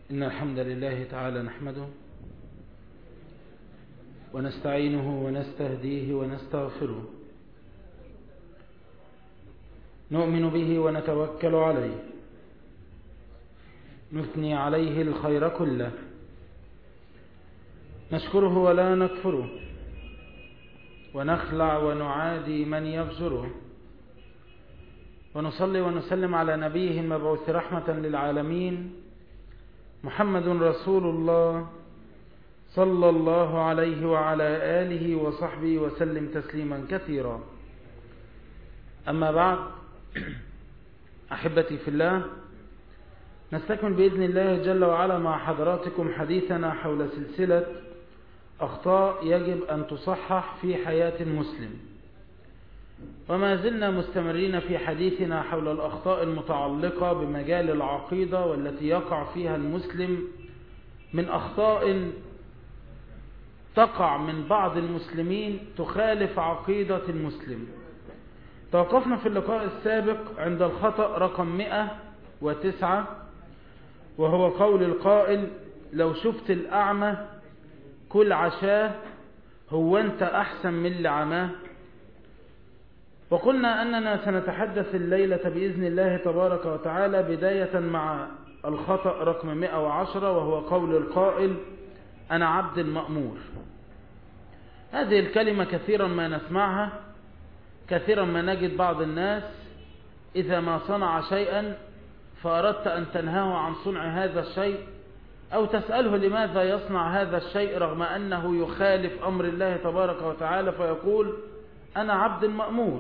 إن الحمد لله تعالى نحمده ونستعينه ونستهديه ونستغفره نؤمن به ونتوكل عليه نثني عليه الخير كله نشكره ولا نكفره ونخلع ونعادي من يفجره ونصلي ونسلم على نبيه المبعوث رحمة للعالمين محمد رسول الله صلى الله عليه وعلى آله وصحبه وسلم تسليما كثيرا أما بعد أحبتي في الله نستكمل بإذن الله جل وعلا مع حضراتكم حديثنا حول سلسلة أخطاء يجب أن تصحح في حياة المسلم وما زلنا مستمرين في حديثنا حول الأخطاء المتعلقة بمجال العقيدة والتي يقع فيها المسلم من أخطاء تقع من بعض المسلمين تخالف عقيدة المسلم توقفنا في اللقاء السابق عند الخطأ رقم 109 وهو قول القائل لو شفت الأعمى كل عشاه هو أنت أحسن من اللي عماه وقلنا أننا سنتحدث الليلة بإذن الله تبارك وتعالى بداية مع الخطأ رقم 110 وهو قول القائل أنا عبد مأمور هذه الكلمة كثيرا ما نسمعها كثيرا ما نجد بعض الناس إذا ما صنع شيئا فأردت أن تنهاه عن صنع هذا الشيء أو تسأله لماذا يصنع هذا الشيء رغم أنه يخالف أمر الله تبارك وتعالى فيقول أنا عبد مأمور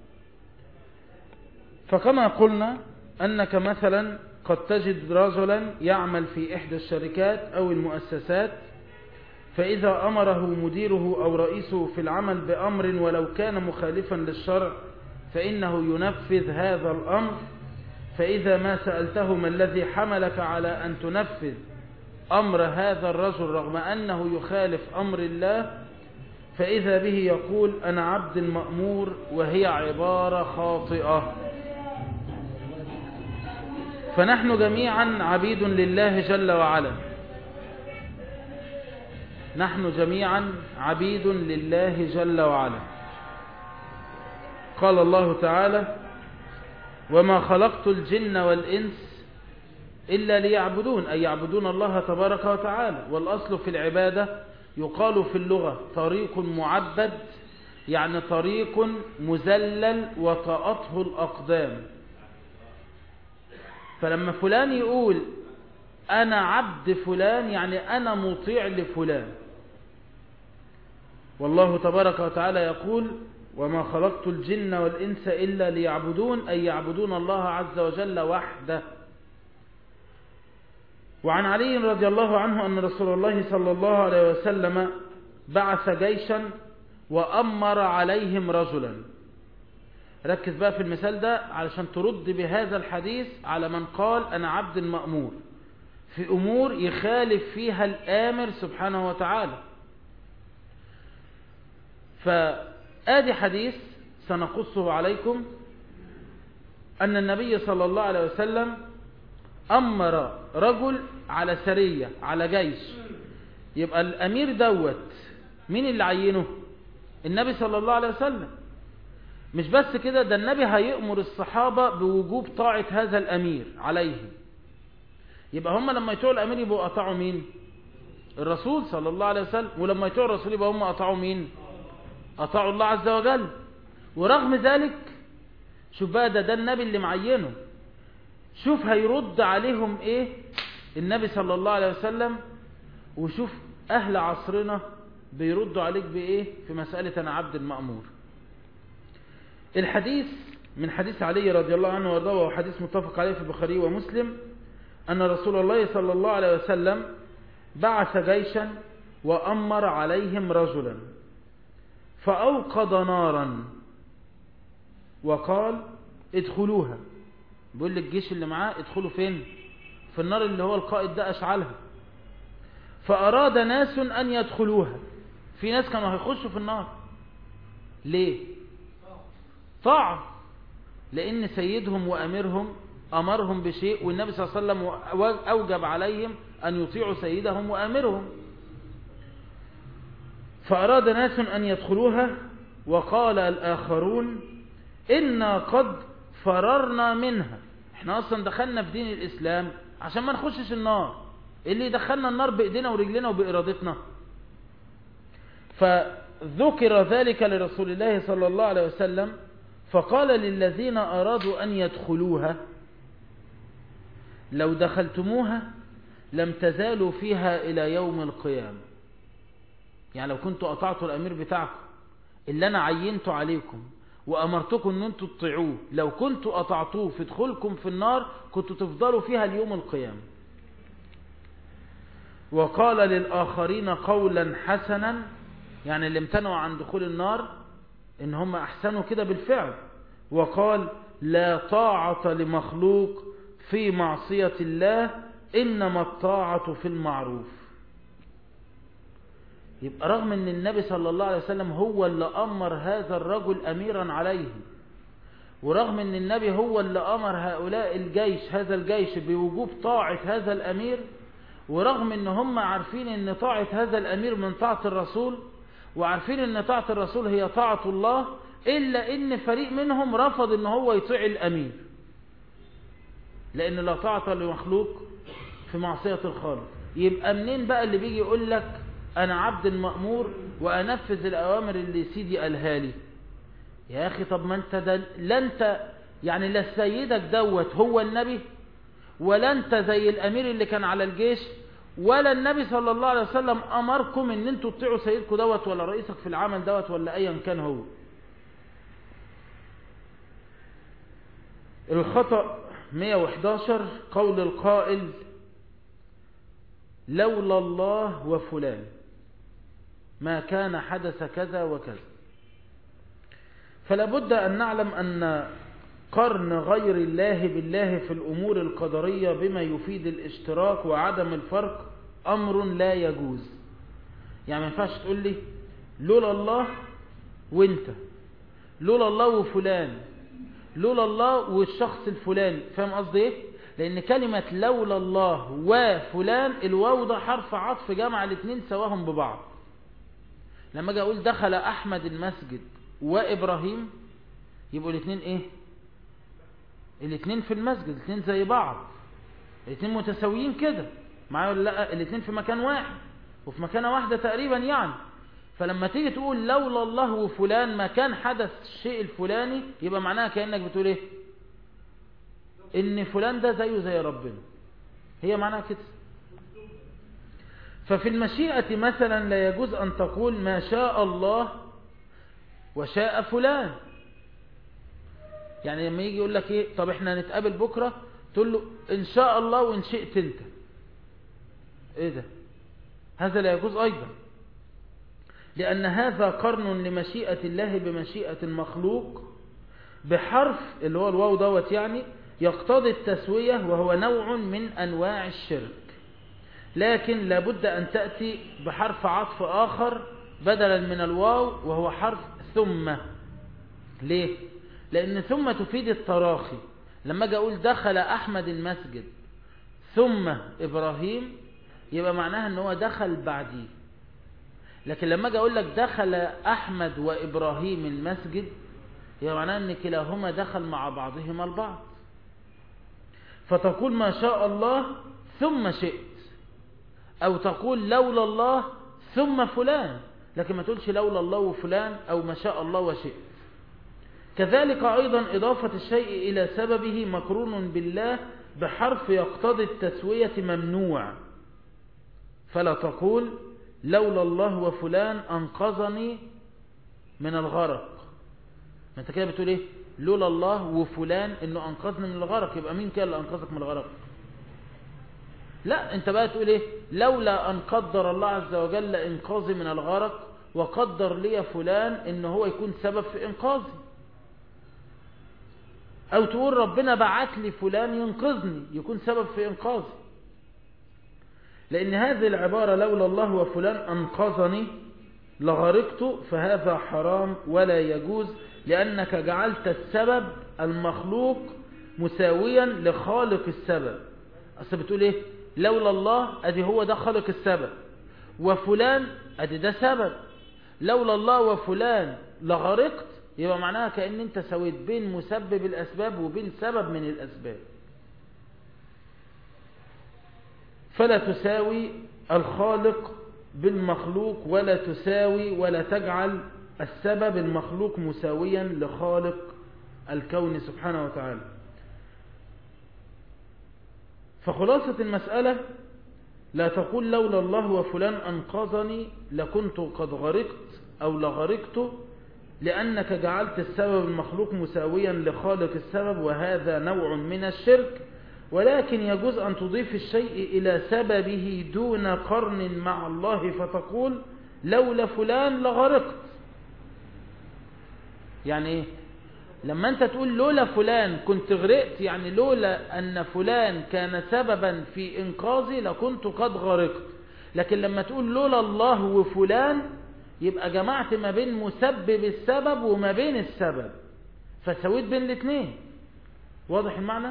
فكما قلنا أنك مثلا قد تجد رجلا يعمل في إحدى الشركات أو المؤسسات فإذا أمره مديره أو رئيسه في العمل بأمر ولو كان مخالفا للشرع فإنه ينفذ هذا الأمر فإذا ما سألته ما الذي حملك على أن تنفذ أمر هذا الرجل رغم أنه يخالف أمر الله فإذا به يقول أنا عبد مأمور وهي عبارة خاطئة فنحن جميعا عبيد لله جل وعلا نحن جميعا عبيد لله جل وعلا قال الله تعالى وما خلقت الجن والإنس إلا ليعبدون أي يعبدون الله تبارك وتعالى والأصل في العبادة يقال في اللغة طريق معبد يعني طريق مزلل وطأته الأقدام فلما فلان يقول أنا عبد فلان يعني أنا مطيع لفلان والله تبارك وتعالى يقول وما خلقت الجن والإنس إلا ليعبدون أي يعبدون الله عز وجل وحده وعن علي رضي الله عنه أن رسول الله صلى الله عليه وسلم بعث جيشا وأمر عليهم رجلا ركز بقى في المثال ده علشان ترد بهذا الحديث على من قال أنا عبد مأمور في أمور يخالف فيها الآمر سبحانه وتعالى فآدي حديث سنقصه عليكم أن النبي صلى الله عليه وسلم أمر رجل على سرية على جيش يبقى الأمير دوت مين اللي عينه النبي صلى الله عليه وسلم مش بس كده ده النبي هيأمر الصحابة بوجوب طاعة هذا الأمير عليهم يبقى هم لما يطيعوا الأمير يبقوا قطعوا مين الرسول صلى الله عليه وسلم ولما يطيعوا الرسول يبقى هم قطعوا مين قطعوا الله عز وجل ورغم ذلك شوف بقى ده ده النبي اللي معينه شوف هيرد عليهم ايه النبي صلى الله عليه وسلم وشوف اهل عصرنا بيردوا عليك بايه في مسألة انا عبد المأمور الحديث من حديث علي رضي الله عنه وارضاه وهو حديث متفق عليه في البخاري ومسلم أن رسول الله صلى الله عليه وسلم بعث جيشا وأمر عليهم رجلا فأوقد نارا وقال ادخلوها بيقول للجيش اللي معاه ادخلوا فين في النار اللي هو القائد ده أشعلها فأراد ناس أن يدخلوها في ناس كانوا هيخشوا في النار ليه طاعة لأن سيدهم وأميرهم أمرهم بشيء والنبي صلى الله عليه وسلم أوجب عليهم أن يطيعوا سيدهم وآمرهم فأراد ناس أن يدخلوها وقال الآخرون إنا قد فررنا منها احنا أصلا دخلنا في دين الإسلام عشان ما نخشش النار اللي دخلنا النار بإيدينا ورجلنا وبإرادتنا فذكر ذلك لرسول الله صلى الله عليه وسلم فقال للذين أرادوا أن يدخلوها لو دخلتموها لم تزالوا فيها إلى يوم القيامة يعني لو كنتوا قطعتوا الأمير بتاعكم اللي أنا عينته عليكم وأمرتكم أن أنتوا تطيعوه لو كنتوا قطعتوه في دخولكم في النار كنتوا تفضلوا فيها اليوم القيامة وقال للآخرين قولا حسنا يعني اللي امتنعوا عن دخول النار ان هم احسنوا كده بالفعل وقال لا طاعة لمخلوق في معصية الله انما الطاعة في المعروف يبقى رغم ان النبي صلى الله عليه وسلم هو اللي امر هذا الرجل اميرا عليه ورغم ان النبي هو اللي امر هؤلاء الجيش هذا الجيش بوجوب طاعة هذا الامير ورغم ان هم عارفين ان طاعة هذا الامير من طاعة الرسول وعارفين ان طاعة الرسول هي طاعة الله الا ان فريق منهم رفض ان هو يطيع الامير لان لا طاعة لمخلوق في معصية الخالق يبقى منين بقى اللي بيجي يقول لك انا عبد مأمور وانفذ الاوامر اللي سيدي قالها لي يا اخي طب ما انت ده لا انت يعني لا سيدك دوت هو النبي ولا انت زي الامير اللي كان على الجيش ولا النبي صلى الله عليه وسلم امركم ان انتوا تطيعوا سيدكم دوت ولا رئيسك في العمل دوت ولا ايا كان هو الخطأ 111 قول القائل لولا الله وفلان ما كان حدث كذا وكذا فلا بد أن نعلم أن قرن غير الله بالله في الأمور القدرية بما يفيد الاشتراك وعدم الفرق أمر لا يجوز يعني ما ينفعش تقول لي لولا الله وانت لولا الله وفلان لولا الله والشخص الفلاني فاهم قصدي ايه لان كلمة لولا الله وفلان الواو ده حرف عطف جمع الاثنين سواهم ببعض لما اجي اقول دخل احمد المسجد وابراهيم يبقوا الاثنين ايه الاثنين في المسجد الاثنين زي بعض الاثنين متساويين كده معايا ولا لا الاثنين في مكان واحد وفي مكانه واحدة تقريبا يعني فلما تيجي تقول لولا الله وفلان ما كان حدث الشيء الفلاني يبقى معناها كأنك بتقول ايه ان فلان ده زيه زي ربنا هي معناها كده ففي المشيئة مثلا لا يجوز أن تقول ما شاء الله وشاء فلان يعني لما يجي يقول لك ايه طب احنا هنتقابل بكرة تقول له ان شاء الله وان شئت انت ايه ده هذا لا يجوز ايضا لان هذا قرن لمشيئة الله بمشيئة المخلوق بحرف اللي هو الواو دوت يعني يقتضي التسوية وهو نوع من انواع الشرك لكن لابد ان تأتي بحرف عطف اخر بدلا من الواو وهو حرف ثم ليه لان ثم تفيد التراخي لما اجي اقول دخل احمد المسجد ثم ابراهيم يبقى معناها ان هو دخل بعديه لكن لما اجي اقول لك دخل احمد وابراهيم المسجد يبقى معناها ان كلاهما دخل مع بعضهما البعض فتقول ما شاء الله ثم شئت او تقول لولا الله ثم فلان لكن ما تقولش لولا الله وفلان او ما شاء الله وشئت كذلك ايضا اضافة الشيء الى سببه مقرون بالله بحرف يقتضي التسوية ممنوع فلا تقول لولا الله وفلان انقذني من الغرق ما انت كده بتقول ايه لولا الله وفلان انه انقذني من الغرق يبقى مين كده اللي انقذك من الغرق لا انت بقى تقول ايه لولا ان قدر الله عز وجل انقاذي من الغرق وقدر لي فلان ان هو يكون سبب في انقاذي او تقول ربنا بعت لي فلان ينقذني يكون سبب في انقاذي لان هذه العبارة لولا الله وفلان انقذني لغرقت فهذا حرام ولا يجوز لانك جعلت السبب المخلوق مساويا لخالق السبب اصل بتقول ايه لولا الله ادي هو ده خالق السبب وفلان ادي ده سبب لولا الله وفلان لغرقت يبقى معناها كأن انت سويت بين مسبب الاسباب وبين سبب من الاسباب فلا تساوي الخالق بالمخلوق ولا تساوي ولا تجعل السبب المخلوق مساويا لخالق الكون سبحانه وتعالى فخلاصة المسألة لا تقول لولا الله وفلان أنقذني لكنت قد غرقت أو لغرقت لأنك جعلت السبب المخلوق مساويا لخالق السبب وهذا نوع من الشرك ولكن يجوز أن تضيف الشيء إلى سببه دون قرن مع الله فتقول لولا فلان لغرقت يعني ايه لما انت تقول لولا فلان كنت غرقت يعني لولا ان فلان كان سببا في انقاذي لكنت قد غرقت لكن لما تقول لولا الله وفلان يبقى جمعت ما بين مسبب السبب وما بين السبب فسويت بين الاثنين واضح المعنى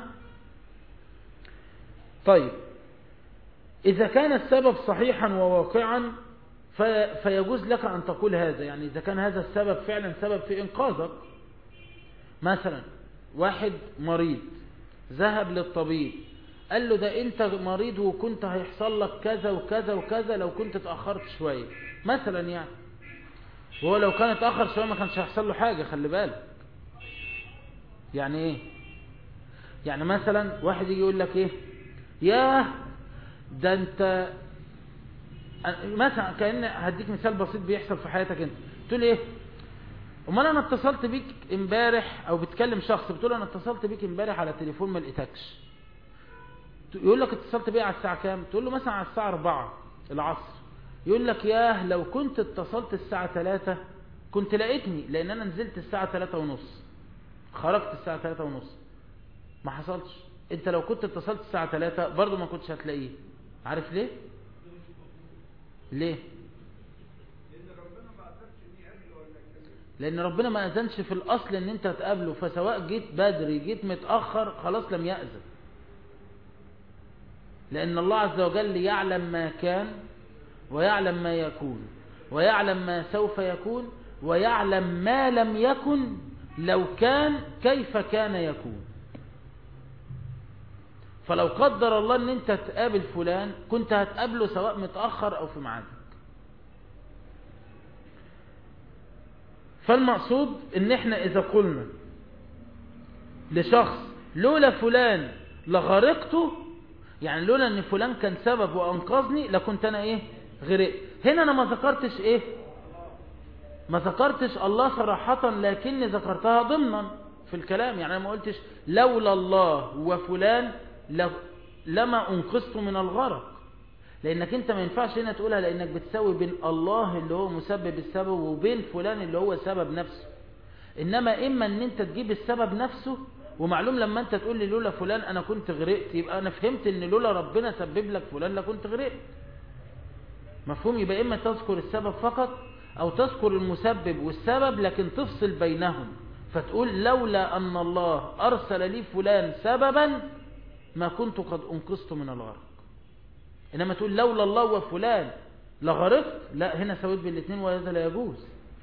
طيب إذا كان السبب صحيحا وواقعا فيجوز لك أن تقول هذا يعني إذا كان هذا السبب فعلا سبب في إنقاذك مثلا واحد مريض ذهب للطبيب قال له ده انت مريض وكنت هيحصل لك كذا وكذا وكذا لو كنت اتأخرت شوية مثلا يعني وهو لو كان اتأخر شوية ما كانش هيحصل له حاجة خلي بالك يعني ايه يعني مثلا واحد يجي يقول لك ايه ياه ده انت مثلا كأن هديك مثال بسيط بيحصل في حياتك انت تقول ايه امال انا اتصلت بيك امبارح او بتكلم شخص بتقول انا اتصلت بيك امبارح على تليفون ما لقيتكش يقول لك اتصلت بيه على الساعة كام تقول له مثلا على الساعة 4 العصر يقول لك ياه لو كنت اتصلت الساعة 3 كنت لقيتني لان انا نزلت الساعة 3 ونص خرجت الساعة 3 ونص ما حصلش انت لو كنت اتصلت الساعة 3 برضو ما كنتش هتلاقيه عارف ليه ليه لان ربنا ما اذنش في الاصل ان انت تقابله فسواء جيت بدري جيت متأخر خلاص لم يأذن لان الله عز وجل يعلم ما كان ويعلم ما يكون ويعلم ما سوف يكون ويعلم ما لم يكن لو كان كيف كان يكون فلو قدر الله ان انت تقابل فلان كنت هتقابله سواء متأخر او في ميعادك فالمقصود ان احنا اذا قلنا لشخص لولا فلان لغرقته يعني لولا ان فلان كان سبب وانقذني لكنت انا ايه غرقت هنا انا ما ذكرتش ايه ما ذكرتش الله صراحة لكني ذكرتها ضمنا في الكلام يعني انا ما قلتش لولا الله وفلان لما انقذت من الغرق لانك انت ما ينفعش هنا تقولها لانك بتساوي بين الله اللي هو مسبب السبب وبين فلان اللي هو سبب نفسه انما اما ان انت تجيب السبب نفسه ومعلوم لما انت تقول لي لولا فلان انا كنت غرقت يبقى انا فهمت ان لولا ربنا سبب لك فلان لكنت غرقت مفهوم يبقى اما تذكر السبب فقط او تذكر المسبب والسبب لكن تفصل بينهم فتقول لولا ان الله ارسل لي فلان سببا ما كنت قد انقذت من الغرق انما تقول لولا الله وفلان لغرقت لا هنا سويت بين الاثنين وهذا لا يجوز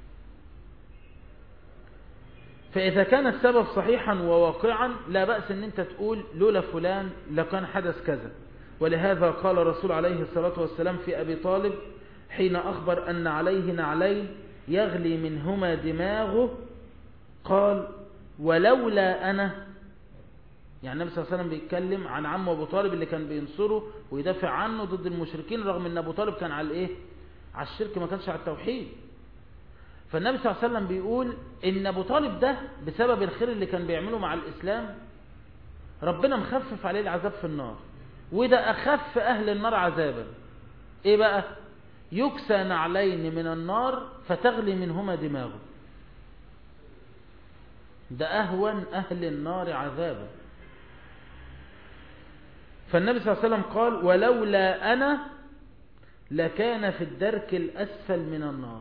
فإذا كان السبب صحيحا وواقعا لا بأس ان انت تقول لولا فلان لكان حدث كذا ولهذا قال الرسول عليه الصلاة والسلام في أبي طالب حين أخبر أن عليه نعلين يغلي منهما دماغه قال ولولا أنا يعني النبي صلى الله عليه وسلم بيتكلم عن عمه أبو طالب اللي كان بينصره ويدافع عنه ضد المشركين رغم أن أبو طالب كان على الإيه على الشرك ما كانش على التوحيد فالنبي صلى الله عليه وسلم بيقول ان ابو طالب ده بسبب الخير اللي كان بيعمله مع الاسلام ربنا مخفف عليه العذاب في النار وده اخف اهل النار عذابا ايه بقى يكسى نعلين من النار فتغلي منهما دماغه ده اهون اهل النار عذابا فالنبي صلى الله عليه وسلم قال ولولا انا لكان في الدرك الاسفل من النار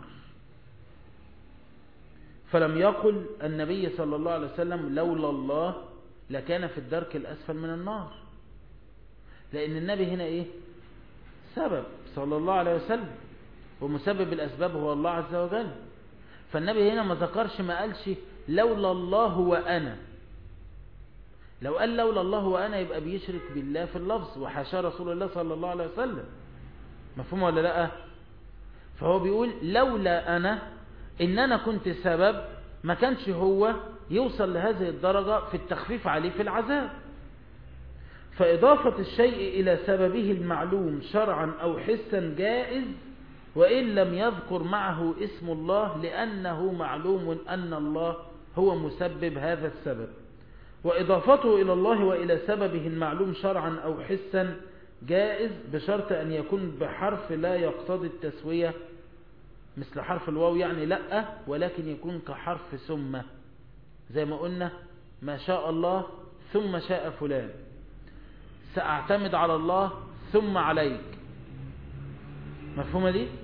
فلم يقل النبي صلى الله عليه وسلم لولا الله لكان في الدرك الأسفل من النار لأن النبي هنا إيه سبب صلى الله عليه وسلم ومسبب الأسباب هو الله عز وجل فالنبي هنا ما ذكرش ما قالش لولا الله وأنا لو قال لولا الله وأنا يبقى بيشرك بالله في اللفظ وحاشا رسول الله صلى الله عليه وسلم مفهوم ولا لا فهو بيقول لولا أنا إن أنا كنت سبب ما كانش هو يوصل لهذه الدرجة في التخفيف عليه في العذاب فإضافة الشيء إلى سببه المعلوم شرعا أو حسا جائز وإن لم يذكر معه اسم الله لأنه معلوم أن الله هو مسبب هذا السبب وإضافته إلى الله وإلى سببه المعلوم شرعا أو حسا جائز بشرط أن يكون بحرف لا يقتضي التسوية مثل حرف الواو يعني لا ولكن يكون كحرف ثم زي ما قلنا ما شاء الله ثم شاء فلان سأعتمد على الله ثم عليك مفهومة دي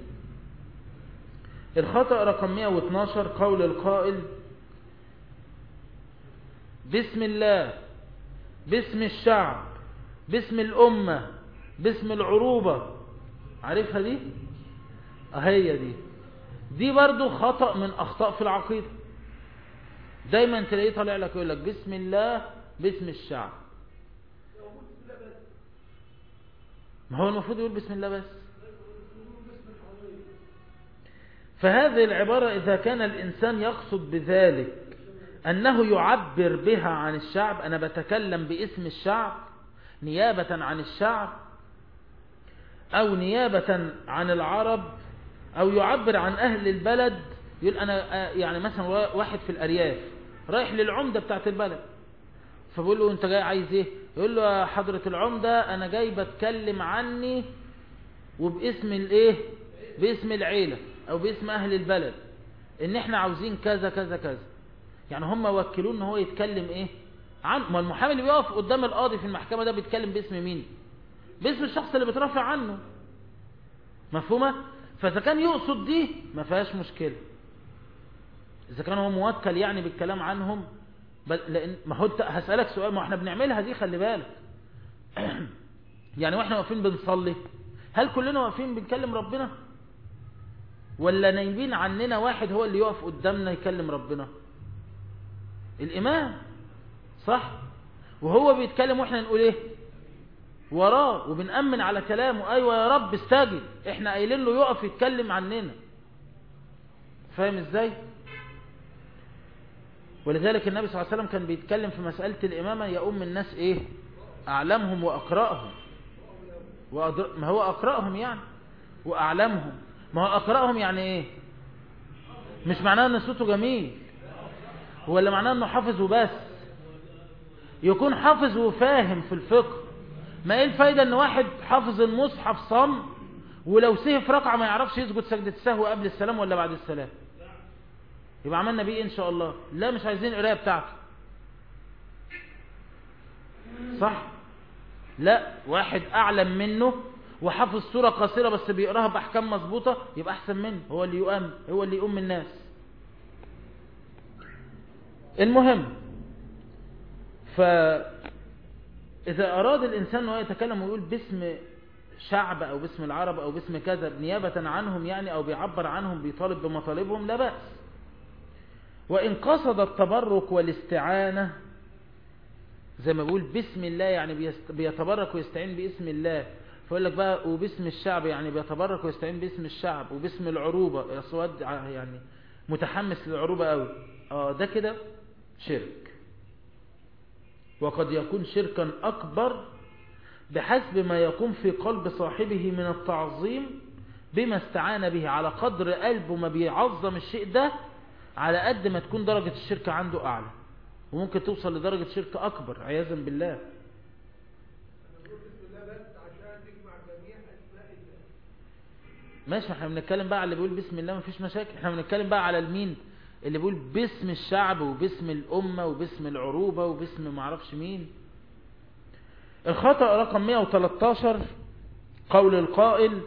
الخطأ رقم 112 قول القائل بسم الله باسم الشعب باسم الأمة باسم العروبة عارفها دي هي دي دي برضو خطأ من أخطاء في العقيدة دايما تلاقيه طالع لك يقول لك بسم الله باسم الشعب ما هو المفروض يقول بسم الله بس فهذه العبارة إذا كان الإنسان يقصد بذلك أنه يعبر بها عن الشعب أنا بتكلم باسم الشعب نيابة عن الشعب أو نيابة عن العرب أو يعبر عن أهل البلد يقول أنا يعني مثلا واحد في الأرياف رايح للعمدة بتاعت البلد فبقول له أنت جاي عايز إيه يقول له يا حضرة العمدة أنا جاي بتكلم عني وباسم الإيه باسم العيلة أو باسم أهل البلد إن إحنا عاوزين كذا كذا كذا يعني هم وكلوه ان هو يتكلم ايه عن ما المحامي اللي بيقف قدام القاضي في المحكمة ده بيتكلم باسم مين باسم الشخص اللي بيترافع عنه مفهومة فاذا كان يقصد دي ما فيهاش مشكلة اذا كان هو موكل يعني بالكلام عنهم لان ما هو هسألك سؤال ما احنا بنعملها دي خلي بالك يعني واحنا واقفين بنصلي هل كلنا واقفين بنكلم ربنا ولا نايبين عننا واحد هو اللي يقف قدامنا يكلم ربنا الإمام صح وهو بيتكلم واحنا نقول ايه وراه وبنأمن على كلامه ايوه يا رب استجب احنا قايلين له يقف يتكلم عننا فاهم ازاي ولذلك النبي صلى الله عليه وسلم كان بيتكلم في مسألة الإمامة يؤم الناس ايه أعلمهم وأقرأهم وأدر... ما هو أقرأهم يعني وأعلمهم ما هو أقرأهم يعني ايه مش معناه ان صوته جميل ولا معناه انه حافظ وبس يكون حافظ وفاهم في الفقه ما ايه الفايدة ان واحد حافظ المصحف صم ولو سهف ركعة ما يعرفش يسجد سجدة السهو قبل السلام ولا بعد السلام يبقى عملنا بيه ان شاء الله لا مش عايزين القرايه بتاعته صح لا واحد اعلم منه وحافظ سورة قصيرة بس بيقراها باحكام مظبوطة يبقى احسن منه هو اللي يقام هو اللي يقوم الناس المهم فإذا أراد الإنسان أنه يتكلم ويقول باسم شعب أو باسم العرب أو باسم كذا نيابة عنهم يعني أو بيعبر عنهم بيطالب بمطالبهم لا بأس وإن قصد التبرك والاستعانة زي ما بيقول باسم الله يعني بيتبرك ويستعين باسم الله فيقول لك بقى وباسم الشعب يعني بيتبرك ويستعين باسم الشعب وباسم العروبة يا سواد يعني متحمس للعروبة قوي اه ده كده شرك وقد يكون شركا أكبر بحسب ما يقوم في قلب صاحبه من التعظيم بما استعان به على قدر قلبه ما بيعظم الشيء ده على قد ما تكون درجة الشرك عنده أعلى وممكن توصل لدرجة شرك أكبر عياذا بالله ماشي احنا بنتكلم بقى على اللي بيقول بسم الله مفيش مشاكل احنا بنتكلم بقى على المين اللي بيقول باسم الشعب وباسم الأمة وباسم العروبة وباسم معرفش مين الخطأ رقم 113 قول القائل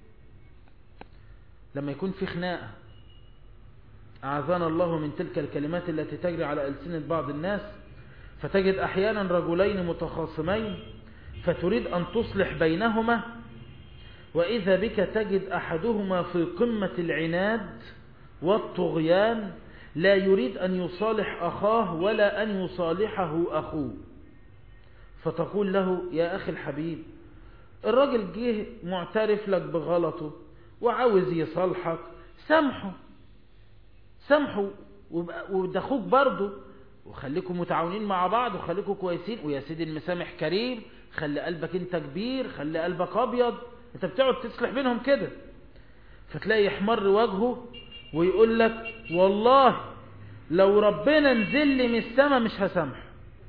لما يكون في خناقة أعاذنا الله من تلك الكلمات التي تجري على ألسنة بعض الناس فتجد أحيانا رجلين متخاصمين فتريد أن تصلح بينهما وإذا بك تجد أحدهما في قمة العناد والطغيان لا يريد أن يصالح أخاه ولا أن يصالحه أخوه فتقول له يا أخي الحبيب الراجل جه معترف لك بغلطه وعاوز يصالحك سامحه سامحه وده اخوك برضه وخليكم متعاونين مع بعض وخليكم كويسين ويا سيدي المسامح كريم خلي قلبك انت كبير خلي قلبك ابيض انت بتقعد تصلح بينهم كده فتلاقي يحمر وجهه ويقول لك والله لو ربنا نزل لي من السماء مش هسامحه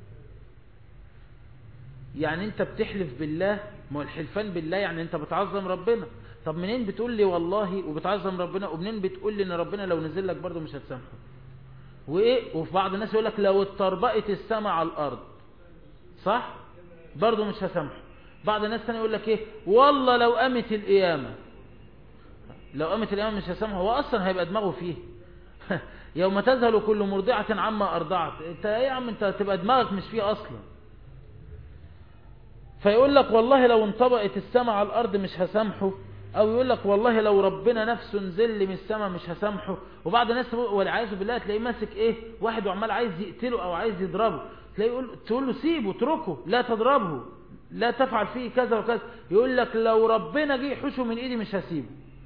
يعني انت بتحلف بالله ما هو الحلفان بالله يعني انت بتعظم ربنا طب منين بتقول لي والله وبتعظم ربنا ومنين بتقول لي ان ربنا لو نزل لك برضه مش هتسامحه وايه وفي بعض الناس يقول لك لو اتطربقت السماء على الارض صح برضه مش هسامحه بعض الناس تاني يقول لك ايه والله لو قامت القيامه لو قامت القيامه مش هسامحه هو اصلا هيبقى دماغه فيه يوم تذهل كل مرضعه عما ارضعت انت ايه يا عم انت تبقى دماغك مش فيه اصلا فيقول لك والله لو انطبقت السماء على الارض مش هسامحه او يقول لك والله لو ربنا نفسه نزل لي من السماء مش هسامحه وبعض الناس والعياذ بالله تلاقيه ماسك ايه واحد وعمال عايز يقتله او عايز يضربه تلاقيه يقول تقول له سيبه اتركه لا تضربه لا تفعل فيه كذا وكذا يقول لك لو ربنا جه يحوشه من ايدي مش هسيبه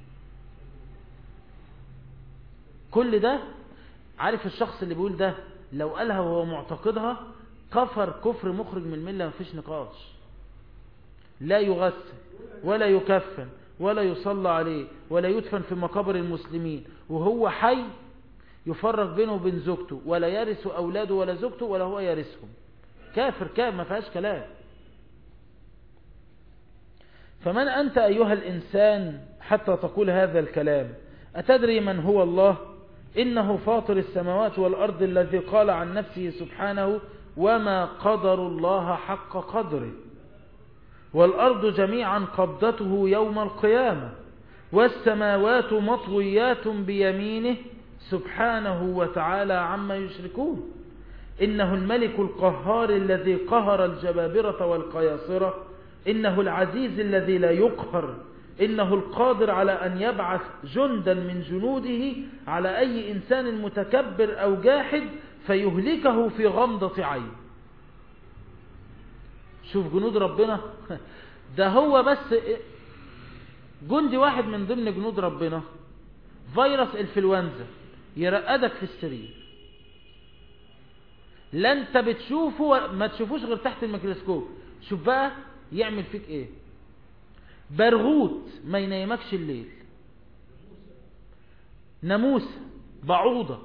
كل ده عارف الشخص اللي بيقول ده لو قالها وهو معتقدها كفر كفر مخرج من المله مفيش نقاش لا يغسل ولا يكفن ولا يصلى عليه ولا يدفن في مقابر المسلمين وهو حي يفرق بينه وبين زوجته ولا يرث أولاده ولا زوجته ولا هو يرثهم كافر كافر ما فيهاش كلام فمن أنت أيها الإنسان حتى تقول هذا الكلام أتدري من هو الله إنه فاطر السماوات والأرض الذي قال عن نفسه سبحانه وما قدر الله حق قدره والأرض جميعا قبضته يوم القيامة والسماوات مطويات بيمينه سبحانه وتعالى عما يشركون إنه الملك القهار الذي قهر الجبابرة والقياصرة إنه العزيز الذي لا يقهر إنه القادر على أن يبعث جندا من جنوده على أي إنسان متكبر أو جاحد فيهلكه في غمضة عين شوف جنود ربنا ده هو بس جندي واحد من ضمن جنود ربنا فيروس الفلونزا يرقدك في السرير لا انت بتشوفه ما تشوفوش غير تحت الميكروسكوب شوف بقى يعمل فيك ايه برغوت ما ينيمكش الليل ناموسه بعوضه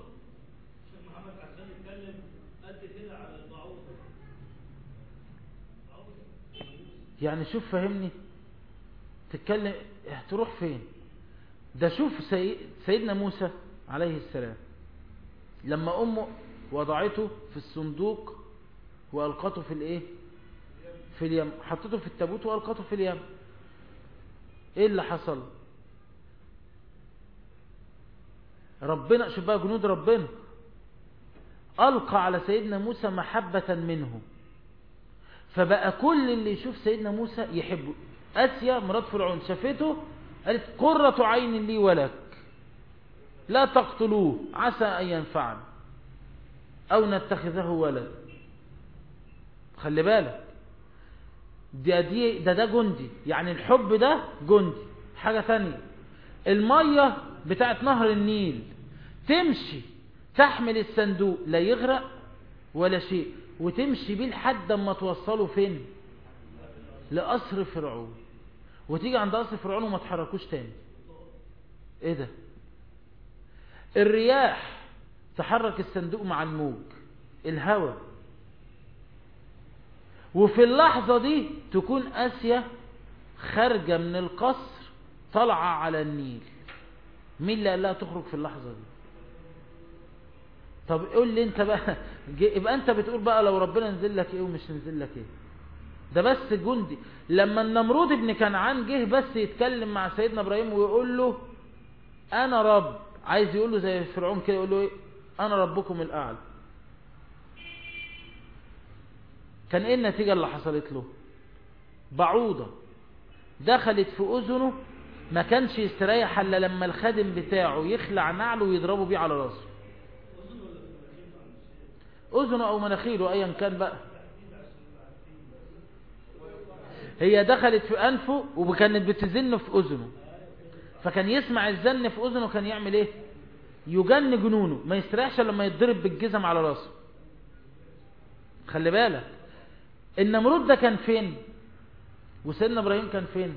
يعني شوف فهمني تتكلم تروح فين ده شوف سي... سيدنا موسى عليه السلام لما امه وضعته في الصندوق والقته في الايه في اليم حطته في التابوت والقته في اليم ايه اللي حصل ربنا شوف بقى جنود ربنا القى على سيدنا موسى محبة منه فبقى كل اللي يشوف سيدنا موسى يحبه اسيا مرات فرعون شافته قالت قرة عين لي ولك لا تقتلوه عسى ان ينفعنا او نتخذه ولد خلي بالك ده دي ده ده جندي يعني الحب ده جندي حاجة ثانية المية بتاعت نهر النيل تمشي تحمل الصندوق لا يغرق ولا شيء وتمشي بيه لحد اما توصله فين لقصر فرعون وتيجي عند قصر فرعون وما تحركوش تاني ايه ده الرياح تحرك الصندوق مع الموج الهواء وفي اللحظة دي تكون آسيا خارجة من القصر طالعة على النيل مين اللي قال لها تخرج في اللحظة دي طب قول لي انت بقى يبقى انت بتقول بقى لو ربنا نزل لك ايه ومش نزل لك ايه ده بس جندي لما النمرود ابن كنعان جه بس يتكلم مع سيدنا ابراهيم ويقول له انا رب عايز يقول له زي فرعون كده يقول له ايه انا ربكم الاعلى كان ايه النتيجة اللي حصلت له بعوضة دخلت في اذنه ما كانش يستريح الا لما الخادم بتاعه يخلع نعله ويضربه بيه على راسه اذنه او مناخيره ايا كان بقى هي دخلت في انفه وكانت بتزن في اذنه فكان يسمع الزن في اذنه كان يعمل ايه يجن جنونه ما يستريحش لما يتضرب بالجزم على راسه خلي بالك النمرود ده كان فين وسيدنا ابراهيم كان فين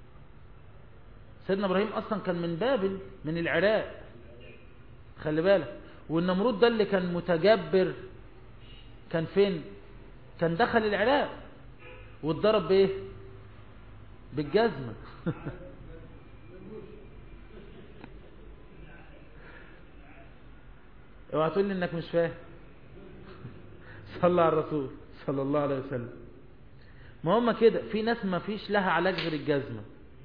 سيدنا ابراهيم اصلا كان من بابل من العراق خلي بالك والنمرود ده اللي كان متجبر كان فين كان دخل العراق واتضرب بايه بالجزمة اوعى تقول لي انك مش فاهم صلى على الرسول صلى الله عليه وسلم ما هم كده في ناس ما فيش لها علاج غير الجزمة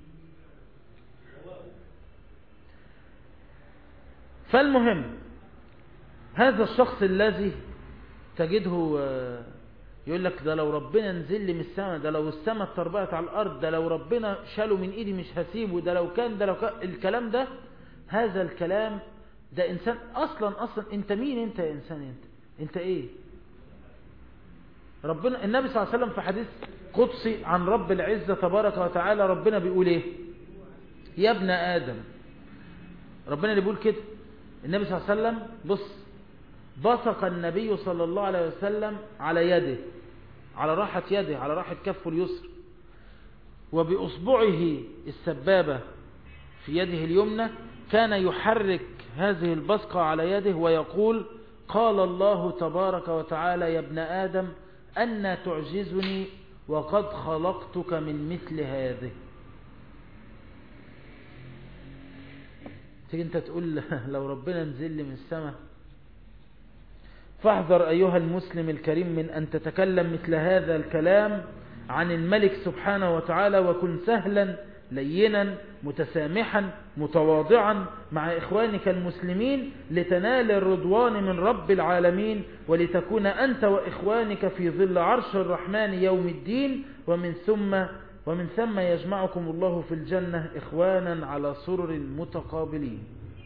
فالمهم هذا الشخص الذي تجده يقول لك ده لو ربنا نزل لي من السماء ده لو السماء اتربعت على الارض ده لو ربنا شاله من ايدي مش هسيبه ده لو كان ده لو كان الكلام ده هذا الكلام ده انسان اصلا اصلا انت مين انت يا انسان انت انت ايه ربنا النبي صلى الله عليه وسلم في حديث قدسي عن رب العزة تبارك وتعالى ربنا بيقول ايه يا ابن ادم ربنا اللي بيقول كده النبي صلى الله عليه وسلم بص بصق النبي صلى الله عليه وسلم على يده على راحة يده على راحة كفه اليسر وبأصبعه السبابة في يده اليمنى كان يحرك هذه البصقة على يده ويقول قال الله تبارك وتعالى يا ابن آدم أن تعجزني وقد خلقتك من مثل هذه تيجي انت تقول لو ربنا نزل لي من السماء فاحذر أيها المسلم الكريم من أن تتكلم مثل هذا الكلام عن الملك سبحانه وتعالى وكن سهلا لينا متسامحا متواضعا مع إخوانك المسلمين لتنال الرضوان من رب العالمين ولتكون أنت وإخوانك في ظل عرش الرحمن يوم الدين ومن ثم ومن ثم يجمعكم الله في الجنة إخوانا على سرر متقابلين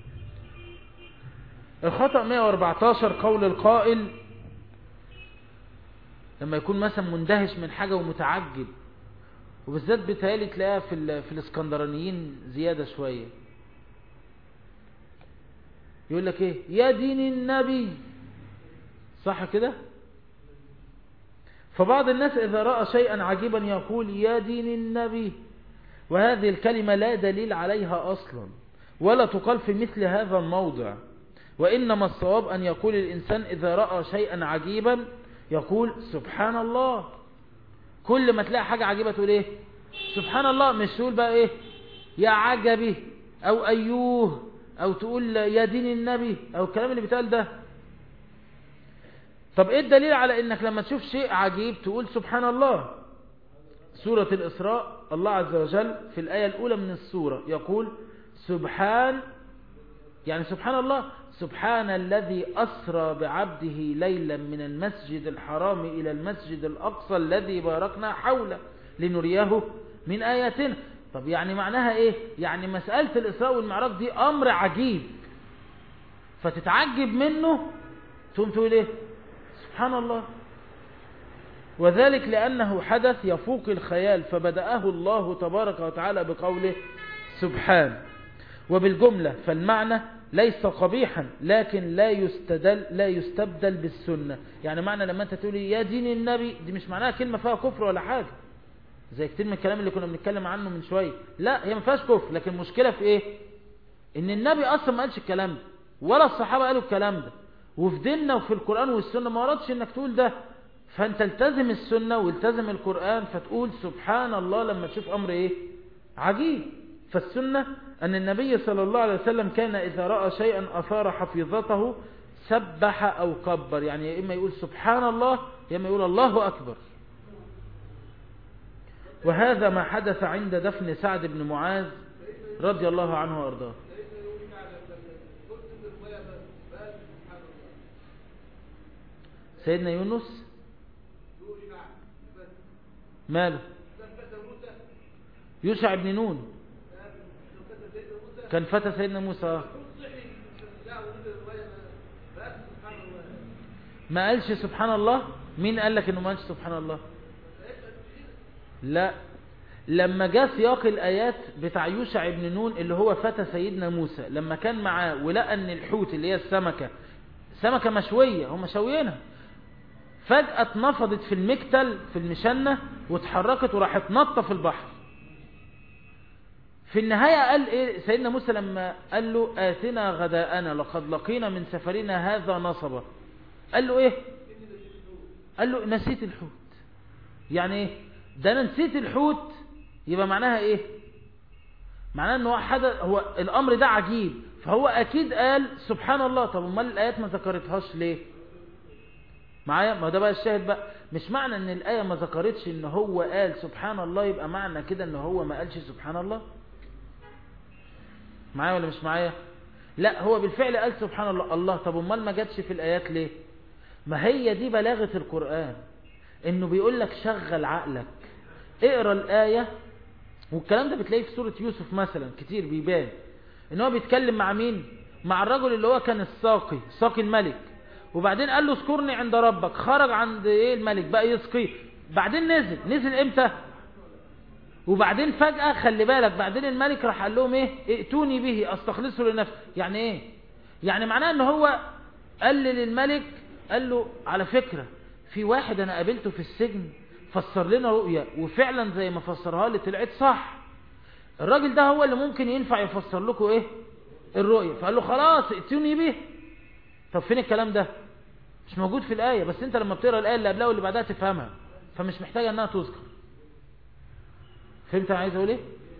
الخطأ 114 قول القائل لما يكون مثلا مندهش من حاجة ومتعجب وبالذات بتهيالي تلاقيها في, في الاسكندرانيين زيادة شوية يقول لك ايه يا دين النبي صح كده فبعض الناس اذا رأى شيئا عجيبا يقول يا دين النبي وهذه الكلمة لا دليل عليها اصلا ولا تقال في مثل هذا الموضع وإنما الصواب أن يقول الإنسان إذا رأى شيئا عجيبا يقول سبحان الله كل ما تلاقي حاجة عجيبة تقول إيه سبحان الله مش تقول بقى إيه يا عجبي أو أيوه أو تقول يا دين النبي أو الكلام اللي بيتقال ده طب إيه الدليل على إنك لما تشوف شيء عجيب تقول سبحان الله سورة الإسراء الله عز وجل في الآية الأولى من السورة يقول سبحان يعني سبحان الله سبحان الذي أسرى بعبده ليلا من المسجد الحرام إلى المسجد الأقصى الذي باركنا حوله لنريه من آياتنا طب يعني معناها إيه يعني مسألة الإسراء والمعراج دي أمر عجيب فتتعجب منه ثم تقول إيه سبحان الله وذلك لأنه حدث يفوق الخيال فبدأه الله تبارك وتعالى بقوله سبحان وبالجملة فالمعنى ليس قبيحا لكن لا يستدل لا يستبدل بالسنة يعني معنى لما انت تقولي يا دين النبي دي مش معناها كلمة فيها كفر ولا حاجة زي كتير من الكلام اللي كنا بنتكلم عنه من شوية لا هي ما فيهاش كفر لكن المشكلة في ايه ان النبي اصلا ما قالش الكلام ده ولا الصحابة قالوا الكلام ده وفي ديننا وفي القرآن والسنة ما وردش انك تقول ده فانت التزم السنة والتزم القرآن فتقول سبحان الله لما تشوف امر ايه عجيب فالسنة أن النبي صلى الله عليه وسلم كان إذا رأى شيئا أثار حفيظته سبح أو كبر يعني يا إما يقول سبحان الله يا إما يقول الله أكبر وهذا ما حدث عند دفن سعد بن معاذ رضي الله عنه وأرضاه سيدنا يونس ماله يوشع بن نون كان فتى سيدنا موسى آه. ما قالش سبحان الله مين قال لك انه ما قالش سبحان الله لا لما جاء سياق الآيات بتاع يوشع بن نون اللي هو فتى سيدنا موسى لما كان معاه ولقى ان الحوت اللي هي السمكة سمكة مشوية هم مشويينها فجأة اتنفضت في المكتل في المشنة واتحركت وراحت نطة في البحر في النهاية قال ايه سيدنا موسى لما قال له آتنا غداءنا لقد لقينا من سفرنا هذا نصبا قال له ايه قال له نسيت الحوت يعني ايه ده انا نسيت الحوت يبقى معناها ايه معناها ان هو حدث هو الامر ده عجيب فهو اكيد قال سبحان الله طب امال الايات ما ذكرتهاش ليه معايا ما ده بقى الشاهد بقى مش معنى ان الايه ما ذكرتش ان هو قال سبحان الله يبقى معنى كده ان هو ما قالش سبحان الله معايا ولا مش معايا لا هو بالفعل قال سبحان الله الله طب امال ما جاتش في الايات ليه ما هي دي بلاغه القران انه بيقول لك شغل عقلك اقرا الايه والكلام ده بتلاقيه في سوره يوسف مثلا كتير بيبان ان هو بيتكلم مع مين مع الرجل اللي هو كان الساقي ساقي الملك وبعدين قال له اذكرني عند ربك خرج عند ايه الملك بقى يسقيه بعدين نزل نزل امتى وبعدين فجأة خلي بالك بعدين الملك راح قال لهم ايه ائتوني به استخلصه لنفسي يعني ايه يعني معناه ان هو قال للملك قال له على فكرة في واحد انا قابلته في السجن فسر لنا رؤيا وفعلا زي ما فسرها لي طلعت صح الراجل ده هو اللي ممكن ينفع يفسر لكم ايه الرؤيا فقال له خلاص ائتوني به طب فين الكلام ده مش موجود في الآية بس انت لما بتقرأ الآية اللي قبلها واللي بعدها تفهمها فمش محتاجة انها تذكر فهمت انا عايز اقول ايه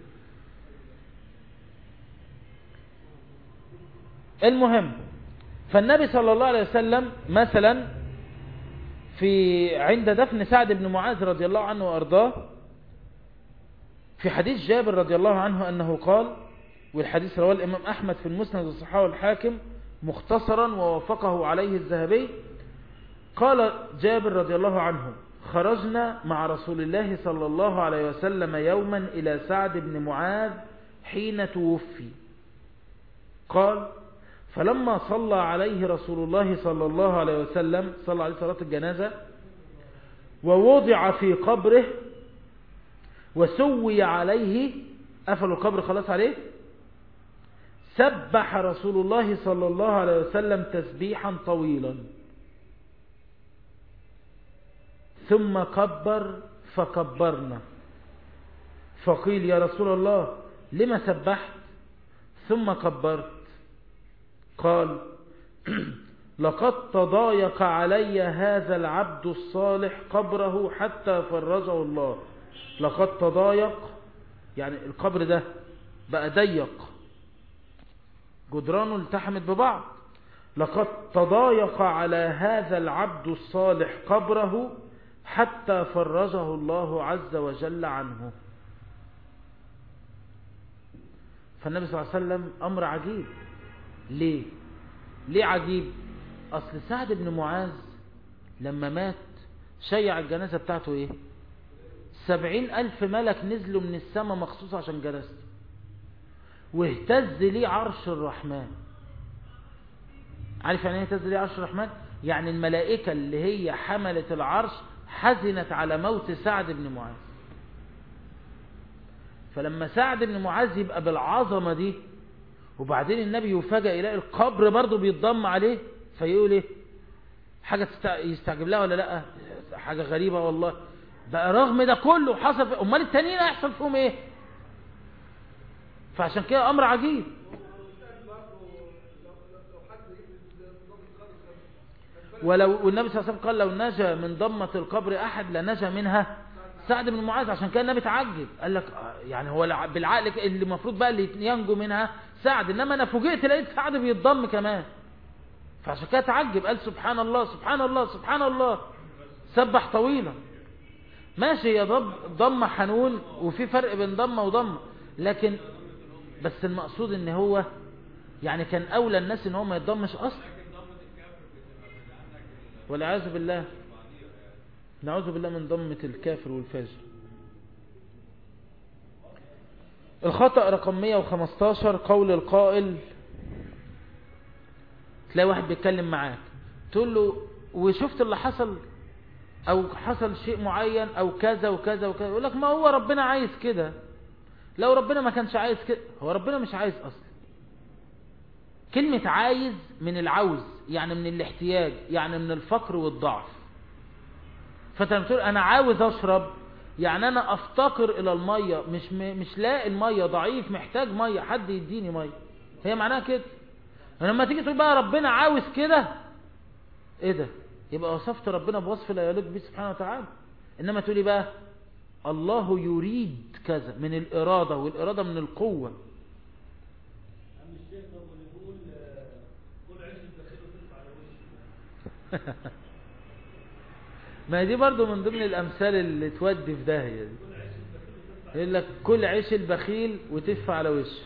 المهم فالنبي صلى الله عليه وسلم مثلا في عند دفن سعد بن معاذ رضي الله عنه وارضاه في حديث جابر رضي الله عنه انه قال والحديث رواه الامام احمد في المسند الصحاح والحاكم مختصرا ووافقه عليه الذهبي قال جابر رضي الله عنه خرجنا مع رسول الله صلى الله عليه وسلم يوما إلى سعد بن معاذ حين توفي قال فلما صلى عليه رسول الله صلى الله عليه وسلم صلى عليه صلاة الجنازة ووضع في قبره وسوي عليه قفلوا القبر خلاص عليه سبح رسول الله صلى الله عليه وسلم تسبيحا طويلا ثم كبر فكبرنا فقيل يا رسول الله لما سبحت ثم كبرت قال لقد تضايق علي هذا العبد الصالح قبره حتى فرجه الله لقد تضايق يعني القبر ده بقى ضيق جدرانه التحمت ببعض لقد تضايق على هذا العبد الصالح قبره حتى فرجه الله عز وجل عنه فالنبي صلى الله عليه وسلم أمر عجيب ليه ليه عجيب أصل سعد بن معاذ لما مات شيع الجنازة بتاعته ايه سبعين ألف ملك نزلوا من السماء مخصوص عشان جنازته واهتز ليه عرش الرحمن عارف يعني ايه اهتز ليه عرش الرحمن يعني الملائكة اللي هي حملت العرش حزنت على موت سعد بن معاذ فلما سعد بن معاذ يبقى بالعظمة دي وبعدين النبي يفاجئ يلاقي القبر برضه بيتضم عليه فيقول ايه حاجة يستعجب لها ولا لا حاجة غريبة والله بقى رغم ده كله حصل في امال التانيين هيحصل فيهم ايه فعشان كده امر عجيب ولو والنبي صلى الله عليه وسلم قال لو نجا من ضمة القبر احد لنجا منها سعد بن معاذ عشان كده النبي تعجب قال لك يعني هو بالعقل اللي المفروض بقى اللي ينجو منها سعد انما انا فوجئت لقيت سعد بيتضم كمان فعشان كده تعجب قال سبحان الله سبحان الله سبحان الله سبح طويلا ماشي يا ضم ضمه حنون وفي فرق بين ضمه وضمه لكن بس المقصود ان هو يعني كان اولى الناس ان هو ما يتضمش اصلا والعياذ بالله نعوذ بالله من ضمة الكافر والفاجر الخطأ رقم 115 قول القائل تلاقي واحد بيتكلم معاك تقول له وشفت اللي حصل او حصل شيء معين او كذا وكذا وكذا يقول لك ما هو ربنا عايز كده لو ربنا ما كانش عايز كده هو ربنا مش عايز اصلا كلمة عايز من العوز يعني من الاحتياج يعني من الفقر والضعف فانت لما تقول انا عاوز اشرب يعني انا افتقر الى المية مش م... مش لاقي المية ضعيف محتاج مية حد يديني مية هي معناها كده لما تيجي تقول بقى ربنا عاوز كده ايه ده يبقى وصفت ربنا بوصف لا يليق به سبحانه وتعالى انما تقولي بقى الله يريد كذا من الارادة والارادة من القوة ما دي برضو من ضمن الامثال اللي تودي في داهية دي يقول لك كل عيش البخيل وتف على وشه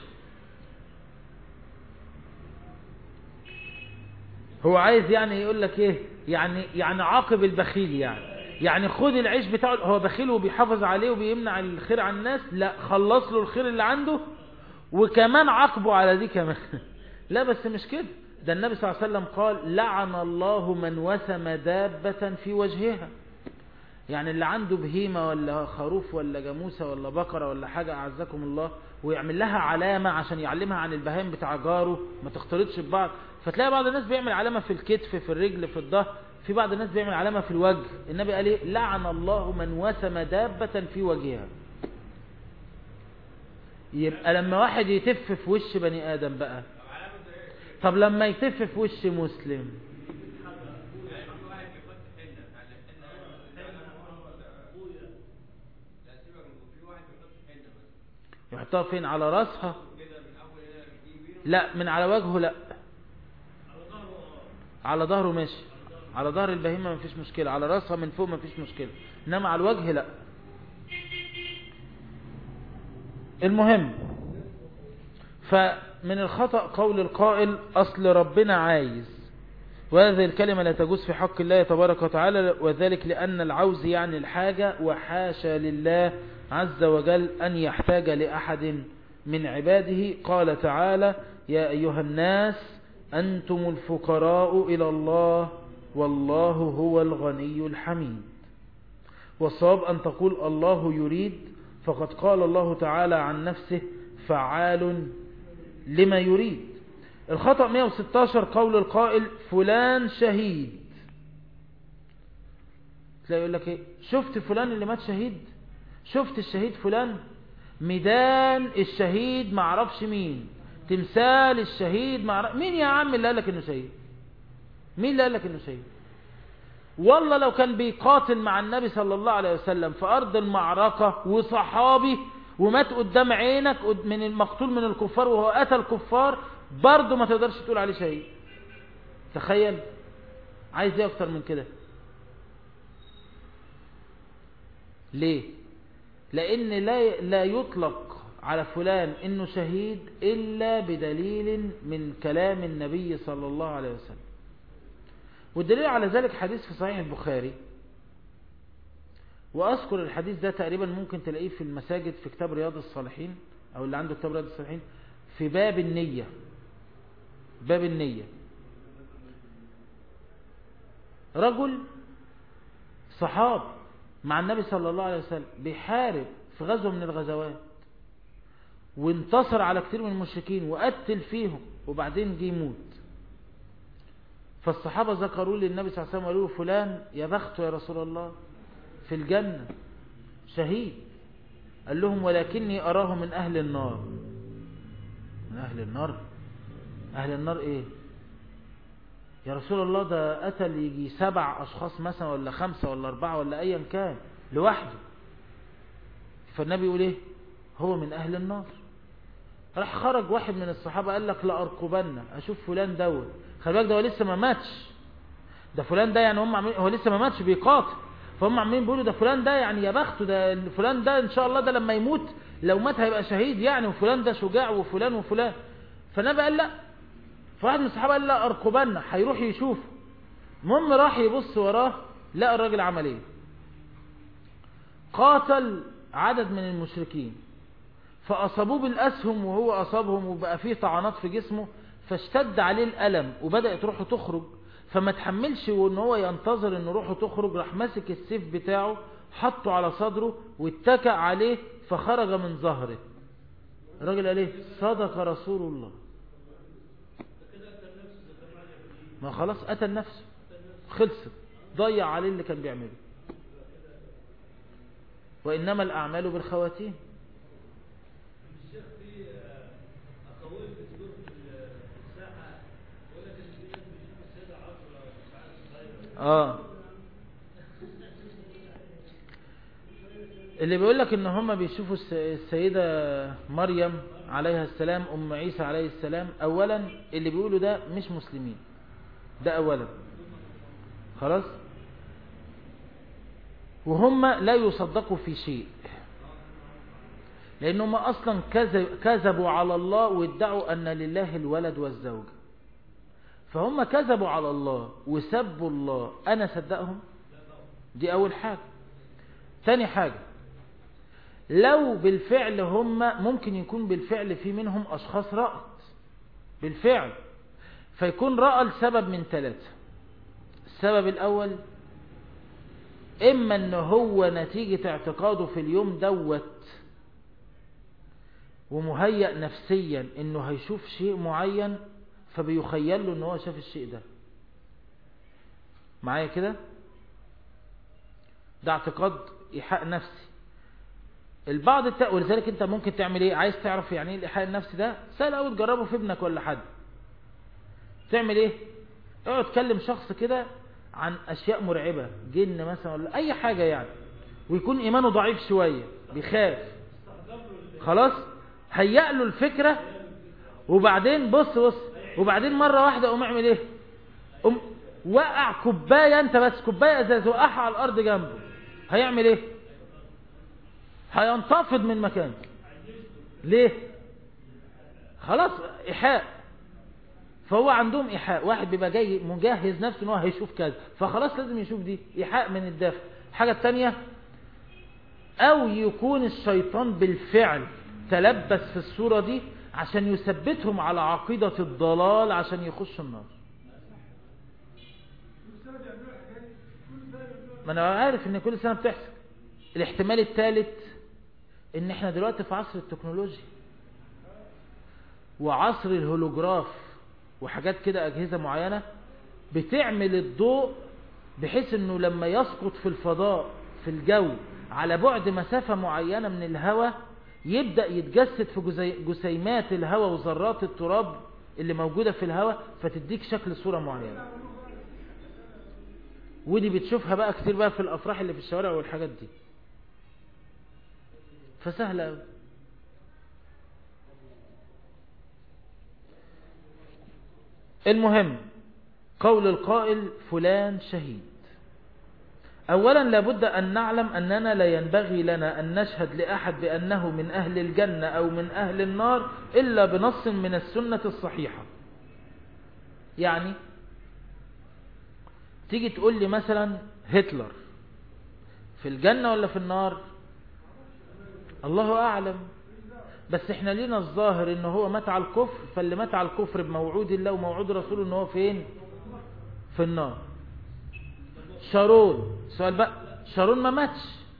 هو عايز يعني يقول لك ايه يعني يعني عاقب البخيل يعني يعني خد العيش بتاعه هو بخيل وبيحافظ عليه وبيمنع الخير عن الناس لا خلص له الخير اللي عنده وكمان عاقبه على دي كمان لا بس مش كده ده النبي صلى الله عليه وسلم قال لعن الله من وسم دابة في وجهها يعني اللي عنده بهيمة ولا خروف ولا جاموسة ولا بقرة ولا حاجة أعزكم الله ويعمل لها علامة عشان يعلمها عن البهائم بتاع جاره ما تختلطش ببعض فتلاقي بعض الناس بيعمل علامة في الكتف في الرجل في الظهر في بعض الناس بيعمل علامة في الوجه النبي قال ايه لعن الله من وسم دابة في وجهها يبقى لما واحد يتف في وش بني آدم بقى طب لما يتف في وش مسلم يحطها فين على راسها لا من على وجهه لا على ظهره ماشي على ظهر البهيمة مفيش مشكلة على راسها من فوق مفيش مشكلة انما على الوجه لا المهم فمن الخطأ قول القائل أصل ربنا عايز وهذه الكلمة لا تجوز في حق الله تبارك وتعالى وذلك لأن العوز يعني الحاجة وحاشا لله عز وجل أن يحتاج لأحد من عباده قال تعالى يا أيها الناس أنتم الفقراء إلى الله والله هو الغني الحميد والصواب أن تقول الله يريد فقد قال الله تعالى عن نفسه فعال لما يريد الخطأ 116 قول القائل فلان شهيد تلاقي يقول لك ايه شفت فلان اللي مات شهيد شفت الشهيد فلان ميدان الشهيد معرفش مين تمثال الشهيد معرفش مين يا عم اللي قالك انه شهيد مين اللي قالك انه شهيد والله لو كان بيقاتل مع النبي صلى الله عليه وسلم في أرض المعركة وصحابي ومات قدام عينك من المقتول من الكفار وهو قتل الكفار برضه ما تقدرش تقول عليه شهيد تخيل عايز ايه اكتر من كده ليه لان لا لا يطلق على فلان انه شهيد الا بدليل من كلام النبي صلى الله عليه وسلم والدليل على ذلك حديث في صحيح البخاري وأذكر الحديث ده تقريبا ممكن تلاقيه في المساجد في كتاب رياض الصالحين أو اللي عنده كتاب رياض الصالحين في باب النية باب النية رجل صحاب مع النبي صلى الله عليه وسلم بيحارب في غزوة من الغزوات وانتصر على كتير من المشركين وقتل فيهم وبعدين جه يموت فالصحابة ذكروا للنبي صلى الله عليه وسلم قالوا فلان يا بخته يا رسول الله في الجنة شهيد قال لهم ولكني أراه من أهل النار من أهل النار أهل النار إيه يا رسول الله ده قتل يجي سبع أشخاص مثلا ولا خمسة ولا أربعة ولا أيا كان لوحده فالنبي يقول إيه هو من أهل النار راح خرج واحد من الصحابة قال لك لأرقبن أشوف فلان دوت خلي بالك ده هو لسه ما ماتش ده فلان ده يعني هم عاملين هو لسه ما ماتش بيقاتل فهم عاملين بيقولوا ده فلان ده يعني يا بخته ده فلان ده ان شاء الله ده لما يموت لو مات هيبقى شهيد يعني وفلان ده شجاع وفلان وفلان فالنبي قال لا فواحد من الصحابه قال لا ارقبنا هيروح يشوف المهم راح يبص وراه لقى الراجل عمل ايه قاتل عدد من المشركين فأصابوه بالأسهم وهو أصابهم وبقى فيه طعنات في جسمه فاشتد عليه الألم وبدأت روحه تخرج فما تحملش وان هو ينتظر ان روحه تخرج راح ماسك السيف بتاعه حطه على صدره واتكأ عليه فخرج من ظهره الراجل قال ايه صدق رسول الله ما خلاص قتل نفسه خلصت ضيع عليه اللي كان بيعمله وإنما الأعمال بالخواتيم اه اللي بيقول لك ان هم بيشوفوا السيدة مريم عليها السلام ام عيسى عليه السلام اولا اللي بيقولوا ده مش مسلمين ده اولا خلاص وهم لا يصدقوا في شيء لانهم اصلا كذبوا على الله وادعوا ان لله الولد والزوجة فهم كذبوا على الله وسبوا الله انا صدقهم دي اول حاجة تاني حاجة لو بالفعل هم ممكن يكون بالفعل في منهم اشخاص رأت بالفعل فيكون رأى لسبب من ثلاثة السبب الاول اما ان هو نتيجة اعتقاده في اليوم دوت ومهيأ نفسيا انه هيشوف شيء معين فبيخيل له ان هو شاف الشيء ده معايا كده ده اعتقاد ايحاء نفسي البعض التا... ولذلك انت ممكن تعمل ايه عايز تعرف يعني ايه الايحاء النفسي ده سهل قوي تجربه في ابنك ولا حد تعمل ايه اقعد تكلم شخص كده عن اشياء مرعبة جن مثلا ولا اي حاجة يعني ويكون ايمانه ضعيف شوية بيخاف خلاص هيأ له الفكرة وبعدين بص بص وبعدين مرة واحدة قوم اعمل ايه قوم وقع كوباية انت بس كوباية ازاز وقعها على الارض جنبه هيعمل ايه هينتفض من مكانه ليه خلاص ايحاء فهو عندهم ايحاء واحد بيبقى جاي مجهز نفسه ان هو هيشوف كذا فخلاص لازم يشوف دي ايحاء من الداخل الحاجة التانية او يكون الشيطان بالفعل تلبس في الصورة دي عشان يثبتهم على عقيدة الضلال عشان يخشوا النار ما انا عارف ان كل سنة بتحصل الاحتمال الثالث ان احنا دلوقتي في عصر التكنولوجيا وعصر الهولوجراف وحاجات كده اجهزة معينة بتعمل الضوء بحيث انه لما يسقط في الفضاء في الجو على بعد مسافة معينة من الهواء يبدأ يتجسد في جسيمات الهواء وذرات التراب اللي موجودة في الهواء فتديك شكل صورة معينة ودي بتشوفها بقى كتير بقى في الافراح اللي في الشوارع والحاجات دي فسهلة قوي المهم قول القائل فلان شهيد اولا لابد ان نعلم اننا لا ينبغي لنا ان نشهد لاحد بانه من اهل الجنة او من اهل النار الا بنص من السنة الصحيحة يعني تيجي تقول لي مثلا هتلر في الجنة ولا في النار الله اعلم بس احنا لينا الظاهر ان هو مات على الكفر فاللي مات على الكفر بموعود الله وموعود رسوله ان هو فين في النار شارون سؤال بقى شارون ما ماتش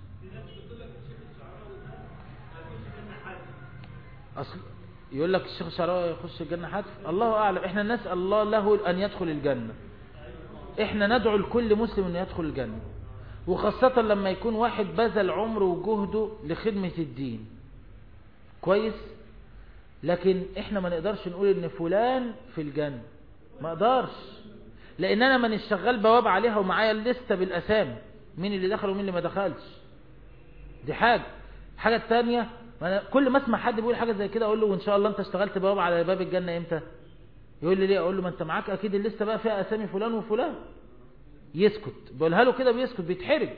اصل يقول لك الشيخ شعراوي يخش الجنة حتف الله اعلم احنا نسأل الله له ان يدخل الجنة احنا ندعو لكل مسلم ان يدخل الجنة وخاصة لما يكون واحد بذل عمره وجهده لخدمة الدين كويس لكن احنا ما نقدرش نقول ان فلان في الجنة ما اقدرش لان انا من الشغال بواب عليها ومعايا الليستة بالاسامي مين اللي دخل ومين اللي ما دخلش دي حاجة حاجة التانية كل ما اسمع حد بيقول حاجة زي كده اقول له وان شاء الله انت اشتغلت بواب على باب الجنة امتى يقول لي ليه اقول له ما انت معاك اكيد الليستة بقى فيها اسامي فلان وفلان يسكت بقولها له كده بيسكت بيتحرج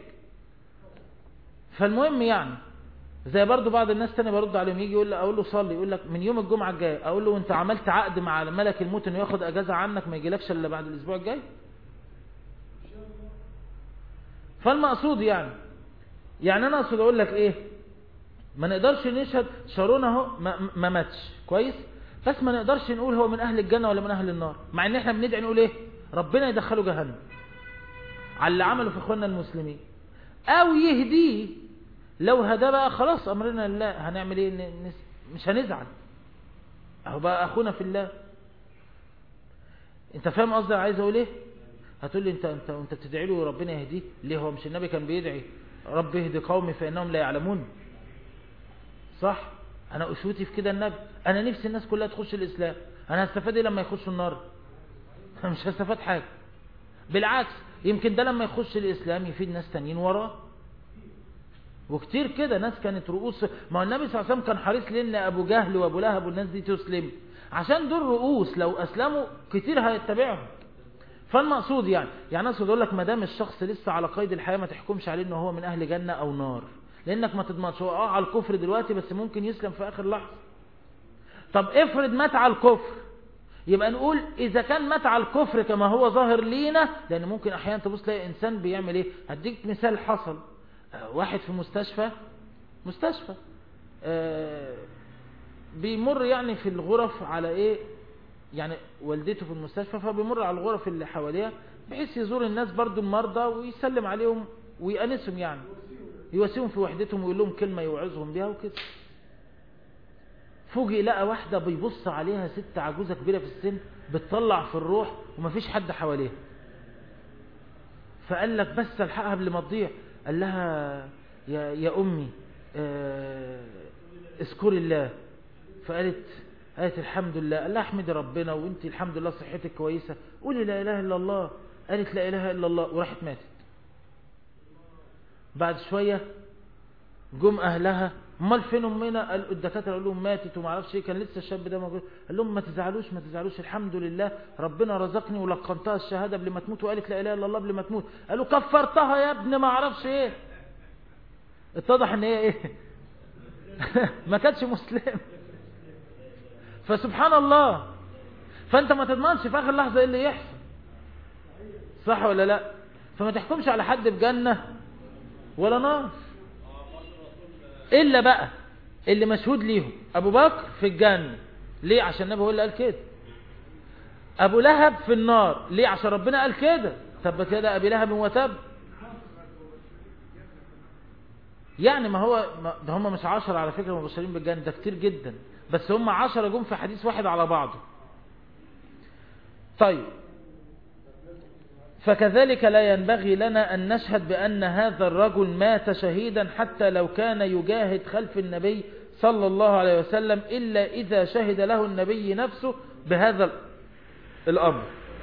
فالمهم يعني زي برضو بعض الناس تاني برد عليهم يجي يقول له اقول له صلي يقول لك من يوم الجمعة الجاي اقول له انت عملت عقد مع ملك الموت انه ياخد اجازة عنك ما يجيلكش الا بعد الاسبوع الجاي فالمقصود يعني يعني انا اقصد اقول لك ايه ما نقدرش نشهد شارون اهو ما, ما ماتش كويس بس ما نقدرش نقول هو من اهل الجنة ولا من اهل النار مع ان احنا بندعي نقول ايه ربنا يدخله جهنم على اللي عمله في اخواننا المسلمين او يهديه لو هداه بقى خلاص امرنا لله هنعمل ايه مش هنزعل اهو بقى اخونا في الله انت فاهم قصدي عايز اقول ايه هتقول لي انت انت انت بتدعي له ربنا يهديه ليه هو مش النبي كان بيدعي رب اهدي قومي فانهم لا يعلمون صح انا اسوتي في كده النبي انا نفسي الناس كلها تخش الاسلام انا هستفاد ايه لما يخشوا النار مش هستفاد حاجه بالعكس يمكن ده لما يخش الاسلام يفيد ناس تانيين وراه وكتير كده ناس كانت رؤوس ما هو النبي صلى الله عليه وسلم كان حريص لان ابو جهل وابو لهب والناس دي تسلم عشان دول رؤوس لو اسلموا كتير هيتبعهم فالمقصود يعني يعني اقصد اقول لك ما دام الشخص لسه على قيد الحياه ما تحكمش عليه ان هو من اهل جنه او نار لانك ما تضمنش هو اه على الكفر دلوقتي بس ممكن يسلم في اخر لحظه طب افرض مات على الكفر يبقى نقول اذا كان مات على الكفر كما هو ظاهر لينا لان ممكن احيانا تبص تلاقي انسان بيعمل ايه هديك مثال حصل واحد في مستشفى مستشفى آه بيمر يعني في الغرف على ايه يعني والدته في المستشفى فبيمر على الغرف اللي حواليها بحيث يزور الناس برضو المرضى ويسلم عليهم ويأنسهم يعني يواسيهم في وحدتهم ويقول لهم كلمة يوعظهم بيها وكده فوجئ لقى واحدة بيبص عليها ست عجوزة كبيرة في السن بتطلع في الروح ومفيش حد حواليها فقال لك بس الحقها قبل ما تضيع قال لها يا, يا أمي اه اذكر الله فقالت قالت الحمد لله قال لها احمد ربنا وانت الحمد لله صحتك كويسة قولي لا اله الا الله قالت لا اله الا الله وراحت ماتت بعد شوية جم اهلها امال فين امنا قال الدكاتره قالوا لهم ماتت وما اعرفش ايه كان لسه الشاب ده موجود قال لهم ما تزعلوش ما تزعلوش الحمد لله ربنا رزقني ولقنتها الشهاده قبل ما تموت وقالت لا اله الا الله قبل ما تموت قالوا كفرتها يا ابن ما اعرفش ايه اتضح ان هي ايه ما كانتش مسلم فسبحان الله فانت ما تضمنش في اخر لحظه ايه اللي يحصل صح ولا لا فما تحكمش على حد بجنه ولا نار إلا بقى اللي مشهود ليهم أبو بكر في الجنة ليه عشان النبي هو اللي قال كده أبو لهب في النار ليه عشان ربنا قال كده طب كده أبي لهب وتب يعني ما هو ما ده هم مش عشرة على فكرة مبشرين بالجنة ده كتير جدا بس هم عشرة جم في حديث واحد على بعضه طيب فكذلك لا ينبغي لنا أن نشهد بأن هذا الرجل مات شهيدا حتى لو كان يجاهد خلف النبي صلى الله عليه وسلم إلا إذا شهد له النبي نفسه بهذا الأمر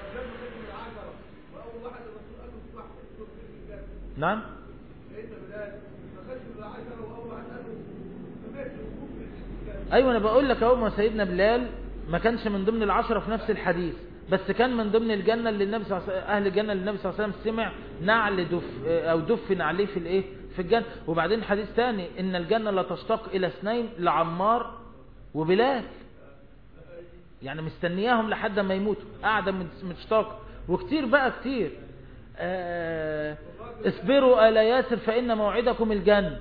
نعم أيوة أنا بقول لك أهو ما سيدنا بلال ما كانش من ضمن العشرة في نفس الحديث بس كان من ضمن الجنة اللي النبي صلى الله عليه وسلم أهل الجنة اللي النبي صلى الله عليه وسلم سمع نعل دف أو دفن عليه في الإيه في الجنة وبعدين حديث تاني إن الجنة لا تشتاق إلى اثنين لعمار وبلال يعني مستنياهم لحد ما يموتوا قاعدة متشتاق وكتير بقى كتير آه اصبروا آل ياسر فإن موعدكم الجنة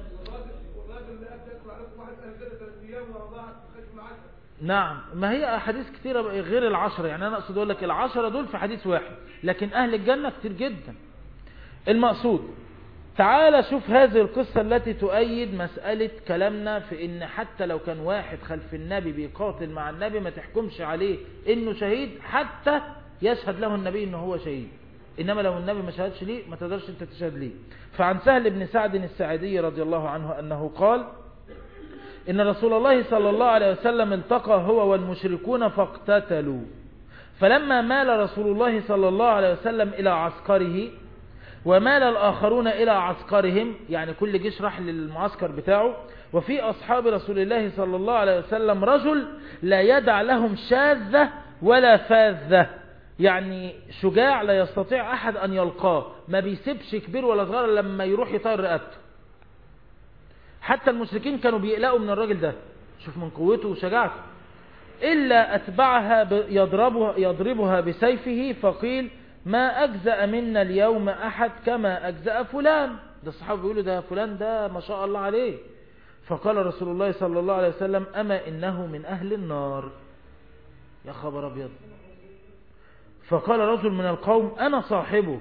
نعم ما هي أحاديث كثيرة غير العشرة يعني أنا أقصد أقول لك العشرة دول في حديث واحد لكن أهل الجنة كتير جدا المقصود تعال شوف هذه القصة التي تؤيد مسألة كلامنا في إن حتى لو كان واحد خلف النبي بيقاتل مع النبي ما تحكمش عليه إنه شهيد حتى يشهد له النبي إنه هو شهيد إنما لو النبي ما شهدش ليه ما تقدرش أنت تشهد ليه فعن سهل بن سعد الساعدي رضي الله عنه أنه قال إن رسول الله صلى الله عليه وسلم التقى هو والمشركون فاقتتلوا فلما مال رسول الله صلى الله عليه وسلم إلى عسكره ومال الآخرون إلى عسكرهم يعني كل جيش راح للمعسكر بتاعه وفي أصحاب رسول الله صلى الله عليه وسلم رجل لا يدع لهم شاذة ولا فاذة يعني شجاع لا يستطيع أحد أن يلقاه ما بيسيبش كبير ولا صغير لما يروح يطير رقبته حتى المشركين كانوا بيقلقوا من الراجل ده شوف من قوته وشجاعته إلا أتبعها يضربها, يضربها بسيفه فقيل ما أجزأ منا اليوم أحد كما أجزأ فلان ده الصحابة بيقولوا ده فلان ده ما شاء الله عليه فقال رسول الله صلى الله عليه وسلم أما إنه من أهل النار يا خبر أبيض فقال رجل من القوم أنا صاحبه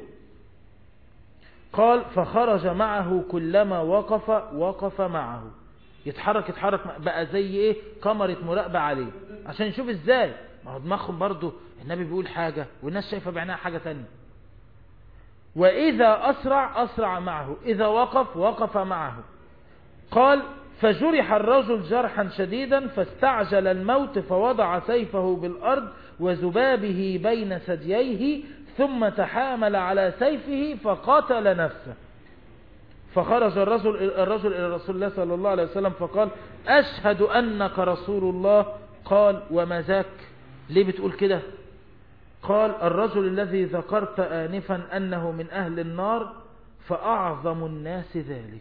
قال فخرج معه كلما وقف وقف معه يتحرك يتحرك بقى زي ايه كاميرا مراقبة عليه عشان يشوف ازاي ما هو دماغهم برضه النبي بيقول حاجة والناس شايفة بعينها حاجة تانية وإذا أسرع أسرع معه إذا وقف وقف معه قال فجرح الرجل جرحا شديدا فاستعجل الموت فوضع سيفه بالأرض وذبابه بين ثدييه ثم تحامل على سيفه فقتل نفسه فخرج الرجل, الرجل إلى رسول الله صلى الله عليه وسلم فقال أشهد أنك رسول الله قال وما ذاك ليه بتقول كده قال الرجل الذي ذكرت آنفا أنه من أهل النار فأعظم الناس ذلك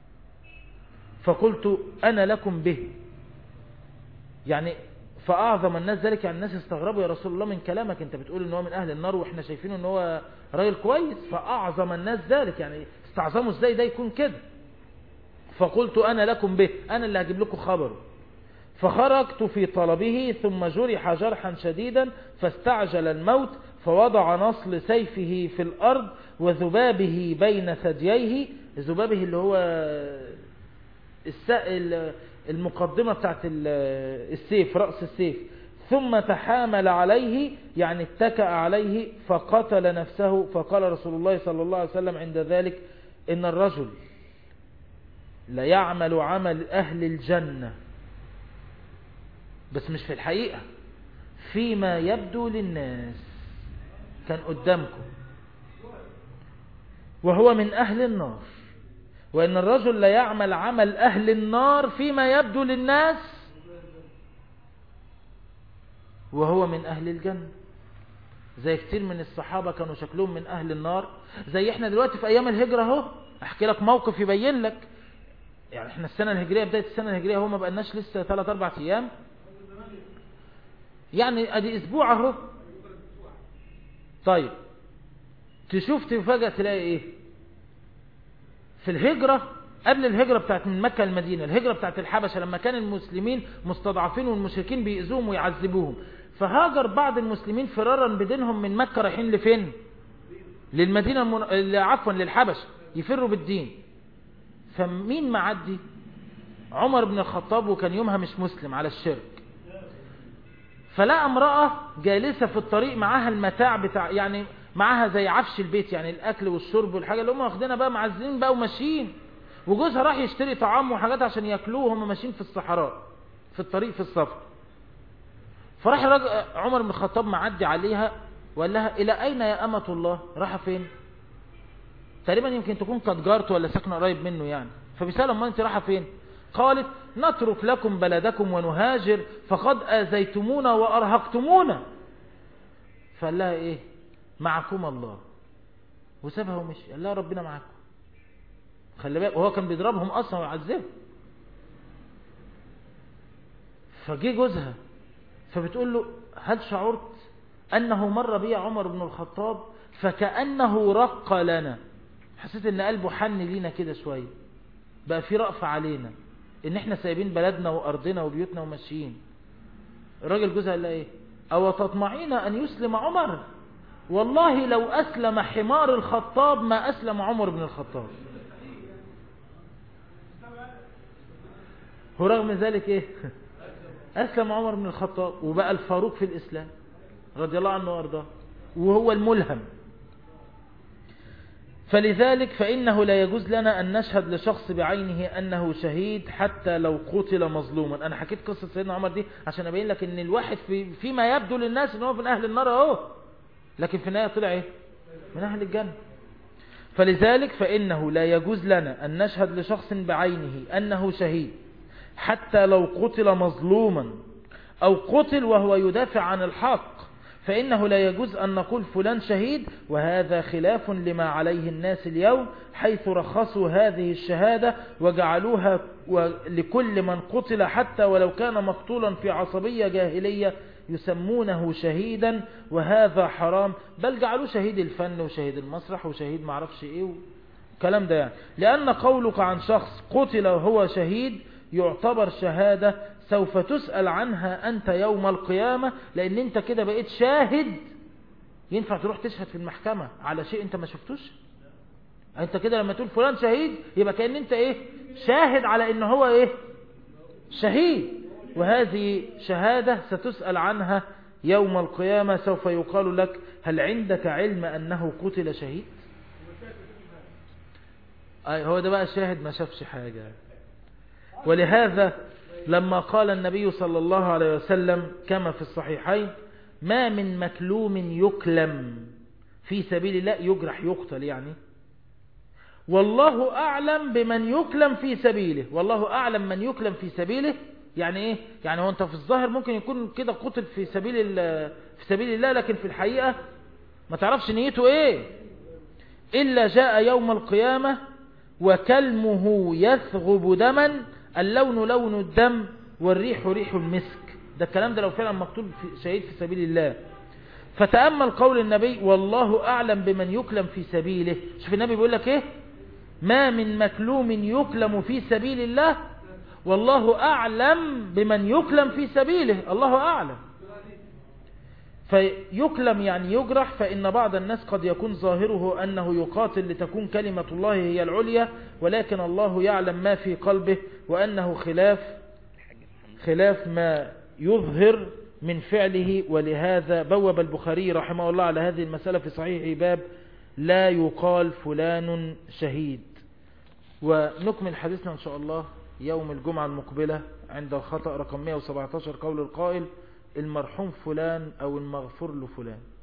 فقلت أنا لكم به يعني فأعظم الناس ذلك يعني الناس استغربوا يا رسول الله من كلامك انت بتقول ان هو من أهل النار واحنا شايفينه ان هو راجل كويس فأعظم الناس ذلك يعني استعظموا ازاي ده يكون كده فقلت أنا لكم به أنا اللي هجيب لكم خبره فخرجت في طلبه ثم جرح جرحا شديدا فاستعجل الموت فوضع نصل سيفه في الأرض وذبابه بين ثدييه ذبابه اللي هو المقدمة بتاعت السيف رأس السيف ثم تحامل عليه يعني اتكأ عليه فقتل نفسه فقال رسول الله صلى الله عليه وسلم عند ذلك إن الرجل ليعمل عمل أهل الجنة بس مش في الحقيقة فيما يبدو للناس كان قدامكم وهو من أهل النار وإن الرجل لا يعمل عمل أهل النار فيما يبدو للناس وهو من أهل الجنة زي كتير من الصحابة كانوا شكلهم من أهل النار زي احنا دلوقتي في أيام الهجرة اهو احكي لك موقف يبين لك يعني احنا السنة الهجرية بداية السنة الهجرية هو ما بقناش لسه 3 4 ايام يعني ادي اسبوع اهو طيب تشوف تفاجأ تلاقي ايه في الهجرة قبل الهجرة بتاعت من مكة المدينة الهجرة بتاعت الحبشة لما كان المسلمين مستضعفين والمشركين بيئذوهم ويعذبوهم فهاجر بعض المسلمين فرارا بدينهم من مكة رايحين لفين للمدينة المن... عفوا للحبش يفروا بالدين فمين معدي عمر بن الخطاب وكان يومها مش مسلم على الشرك فلقى امرأة جالسة في الطريق معاها المتاع بتاع يعني معاها زي عفش البيت يعني الاكل والشرب والحاجة اللي هم واخدينها بقى معزلين بقى وماشيين وجوزها راح يشتري طعام وحاجات عشان ياكلوه وهم ماشيين في الصحراء في الطريق في السفر فراح عمر بن الخطاب معدي عليها وقال لها الى اين يا امة الله راح فين تقريبا يمكن تكون قد جارته ولا ساكنه قريب منه يعني فبيسأل ما انت رايحه فين قالت نترك لكم بلدكم ونهاجر فقد آذيتمونا وأرهقتمونا فقال لها إيه معكم الله وسابها ومشي قال لها ربنا معكم خلي بالك وهو كان بيضربهم أصلا ويعذبهم فجي جوزها فبتقول له هل شعرت أنه مر بي عمر بن الخطاب فكأنه رق لنا حسيت ان قلبه حن لينا كده شوية بقى في رأفة علينا ان احنا سايبين بلدنا وارضنا وبيوتنا وماشيين الراجل جوزها قال لها ايه او تطمعين ان يسلم عمر والله لو اسلم حمار الخطاب ما اسلم عمر بن الخطاب ورغم ذلك ايه اسلم عمر بن الخطاب وبقى الفاروق في الاسلام رضي الله عنه وارضاه وهو الملهم فلذلك فإنه لا يجوز لنا أن نشهد لشخص بعينه أنه شهيد حتى لو قتل مظلوما أنا حكيت قصة سيدنا عمر دي عشان أبين لك أن الواحد في فيما يبدو للناس أنه من أهل النار أهو لكن في النهاية طلع إيه من أهل الجنة فلذلك فإنه لا يجوز لنا أن نشهد لشخص بعينه أنه شهيد حتى لو قتل مظلوما أو قتل وهو يدافع عن الحق فإنه لا يجوز أن نقول فلان شهيد وهذا خلاف لما عليه الناس اليوم حيث رخصوا هذه الشهادة وجعلوها لكل من قتل حتى ولو كان مقتولا في عصبية جاهلية يسمونه شهيدا وهذا حرام بل جعلوه شهيد الفن وشهيد المسرح وشهيد معرفش ايه كلام ده يعني لأن قولك عن شخص قتل وهو شهيد يعتبر شهادة سوف تسأل عنها أنت يوم القيامة لأن أنت كده بقيت شاهد ينفع تروح تشهد في المحكمة على شيء أنت ما شفتوش أنت كده لما تقول فلان شهيد يبقى كأن أنت إيه شاهد على أنه هو إيه شهيد وهذه شهادة ستسأل عنها يوم القيامة سوف يقال لك هل عندك علم أنه قتل شهيد أي هو ده بقى الشاهد ما شافش حاجة ولهذا لما قال النبي صلى الله عليه وسلم كما في الصحيحين ما من مكلوم يكلم في سبيل الله يجرح يقتل يعني والله أعلم بمن يكلم في سبيله والله أعلم من يكلم في سبيله يعني إيه يعني هو أنت في الظاهر ممكن يكون كده قتل في سبيل في سبيل الله لكن في الحقيقة ما تعرفش نيته إيه إلا جاء يوم القيامة وكلمه يثغب دما اللون لون الدم والريح ريح المسك ده الكلام ده لو فعلا مقتول في شهيد في سبيل الله فتأمل قول النبي والله أعلم بمن يكلم في سبيله شوف النبي بيقول لك إيه ما من مكلوم يكلم في سبيل الله والله أعلم بمن يكلم في سبيله الله أعلم فيكلم يعني يجرح فإن بعض الناس قد يكون ظاهره أنه يقاتل لتكون كلمة الله هي العليا ولكن الله يعلم ما في قلبه وأنه خلاف خلاف ما يظهر من فعله ولهذا بوب البخاري رحمه الله على هذه المسألة في صحيح باب لا يقال فلان شهيد ونكمل حديثنا إن شاء الله يوم الجمعة المقبلة عند الخطأ رقم 117 قول القائل المرحوم فلان أو المغفور له فلان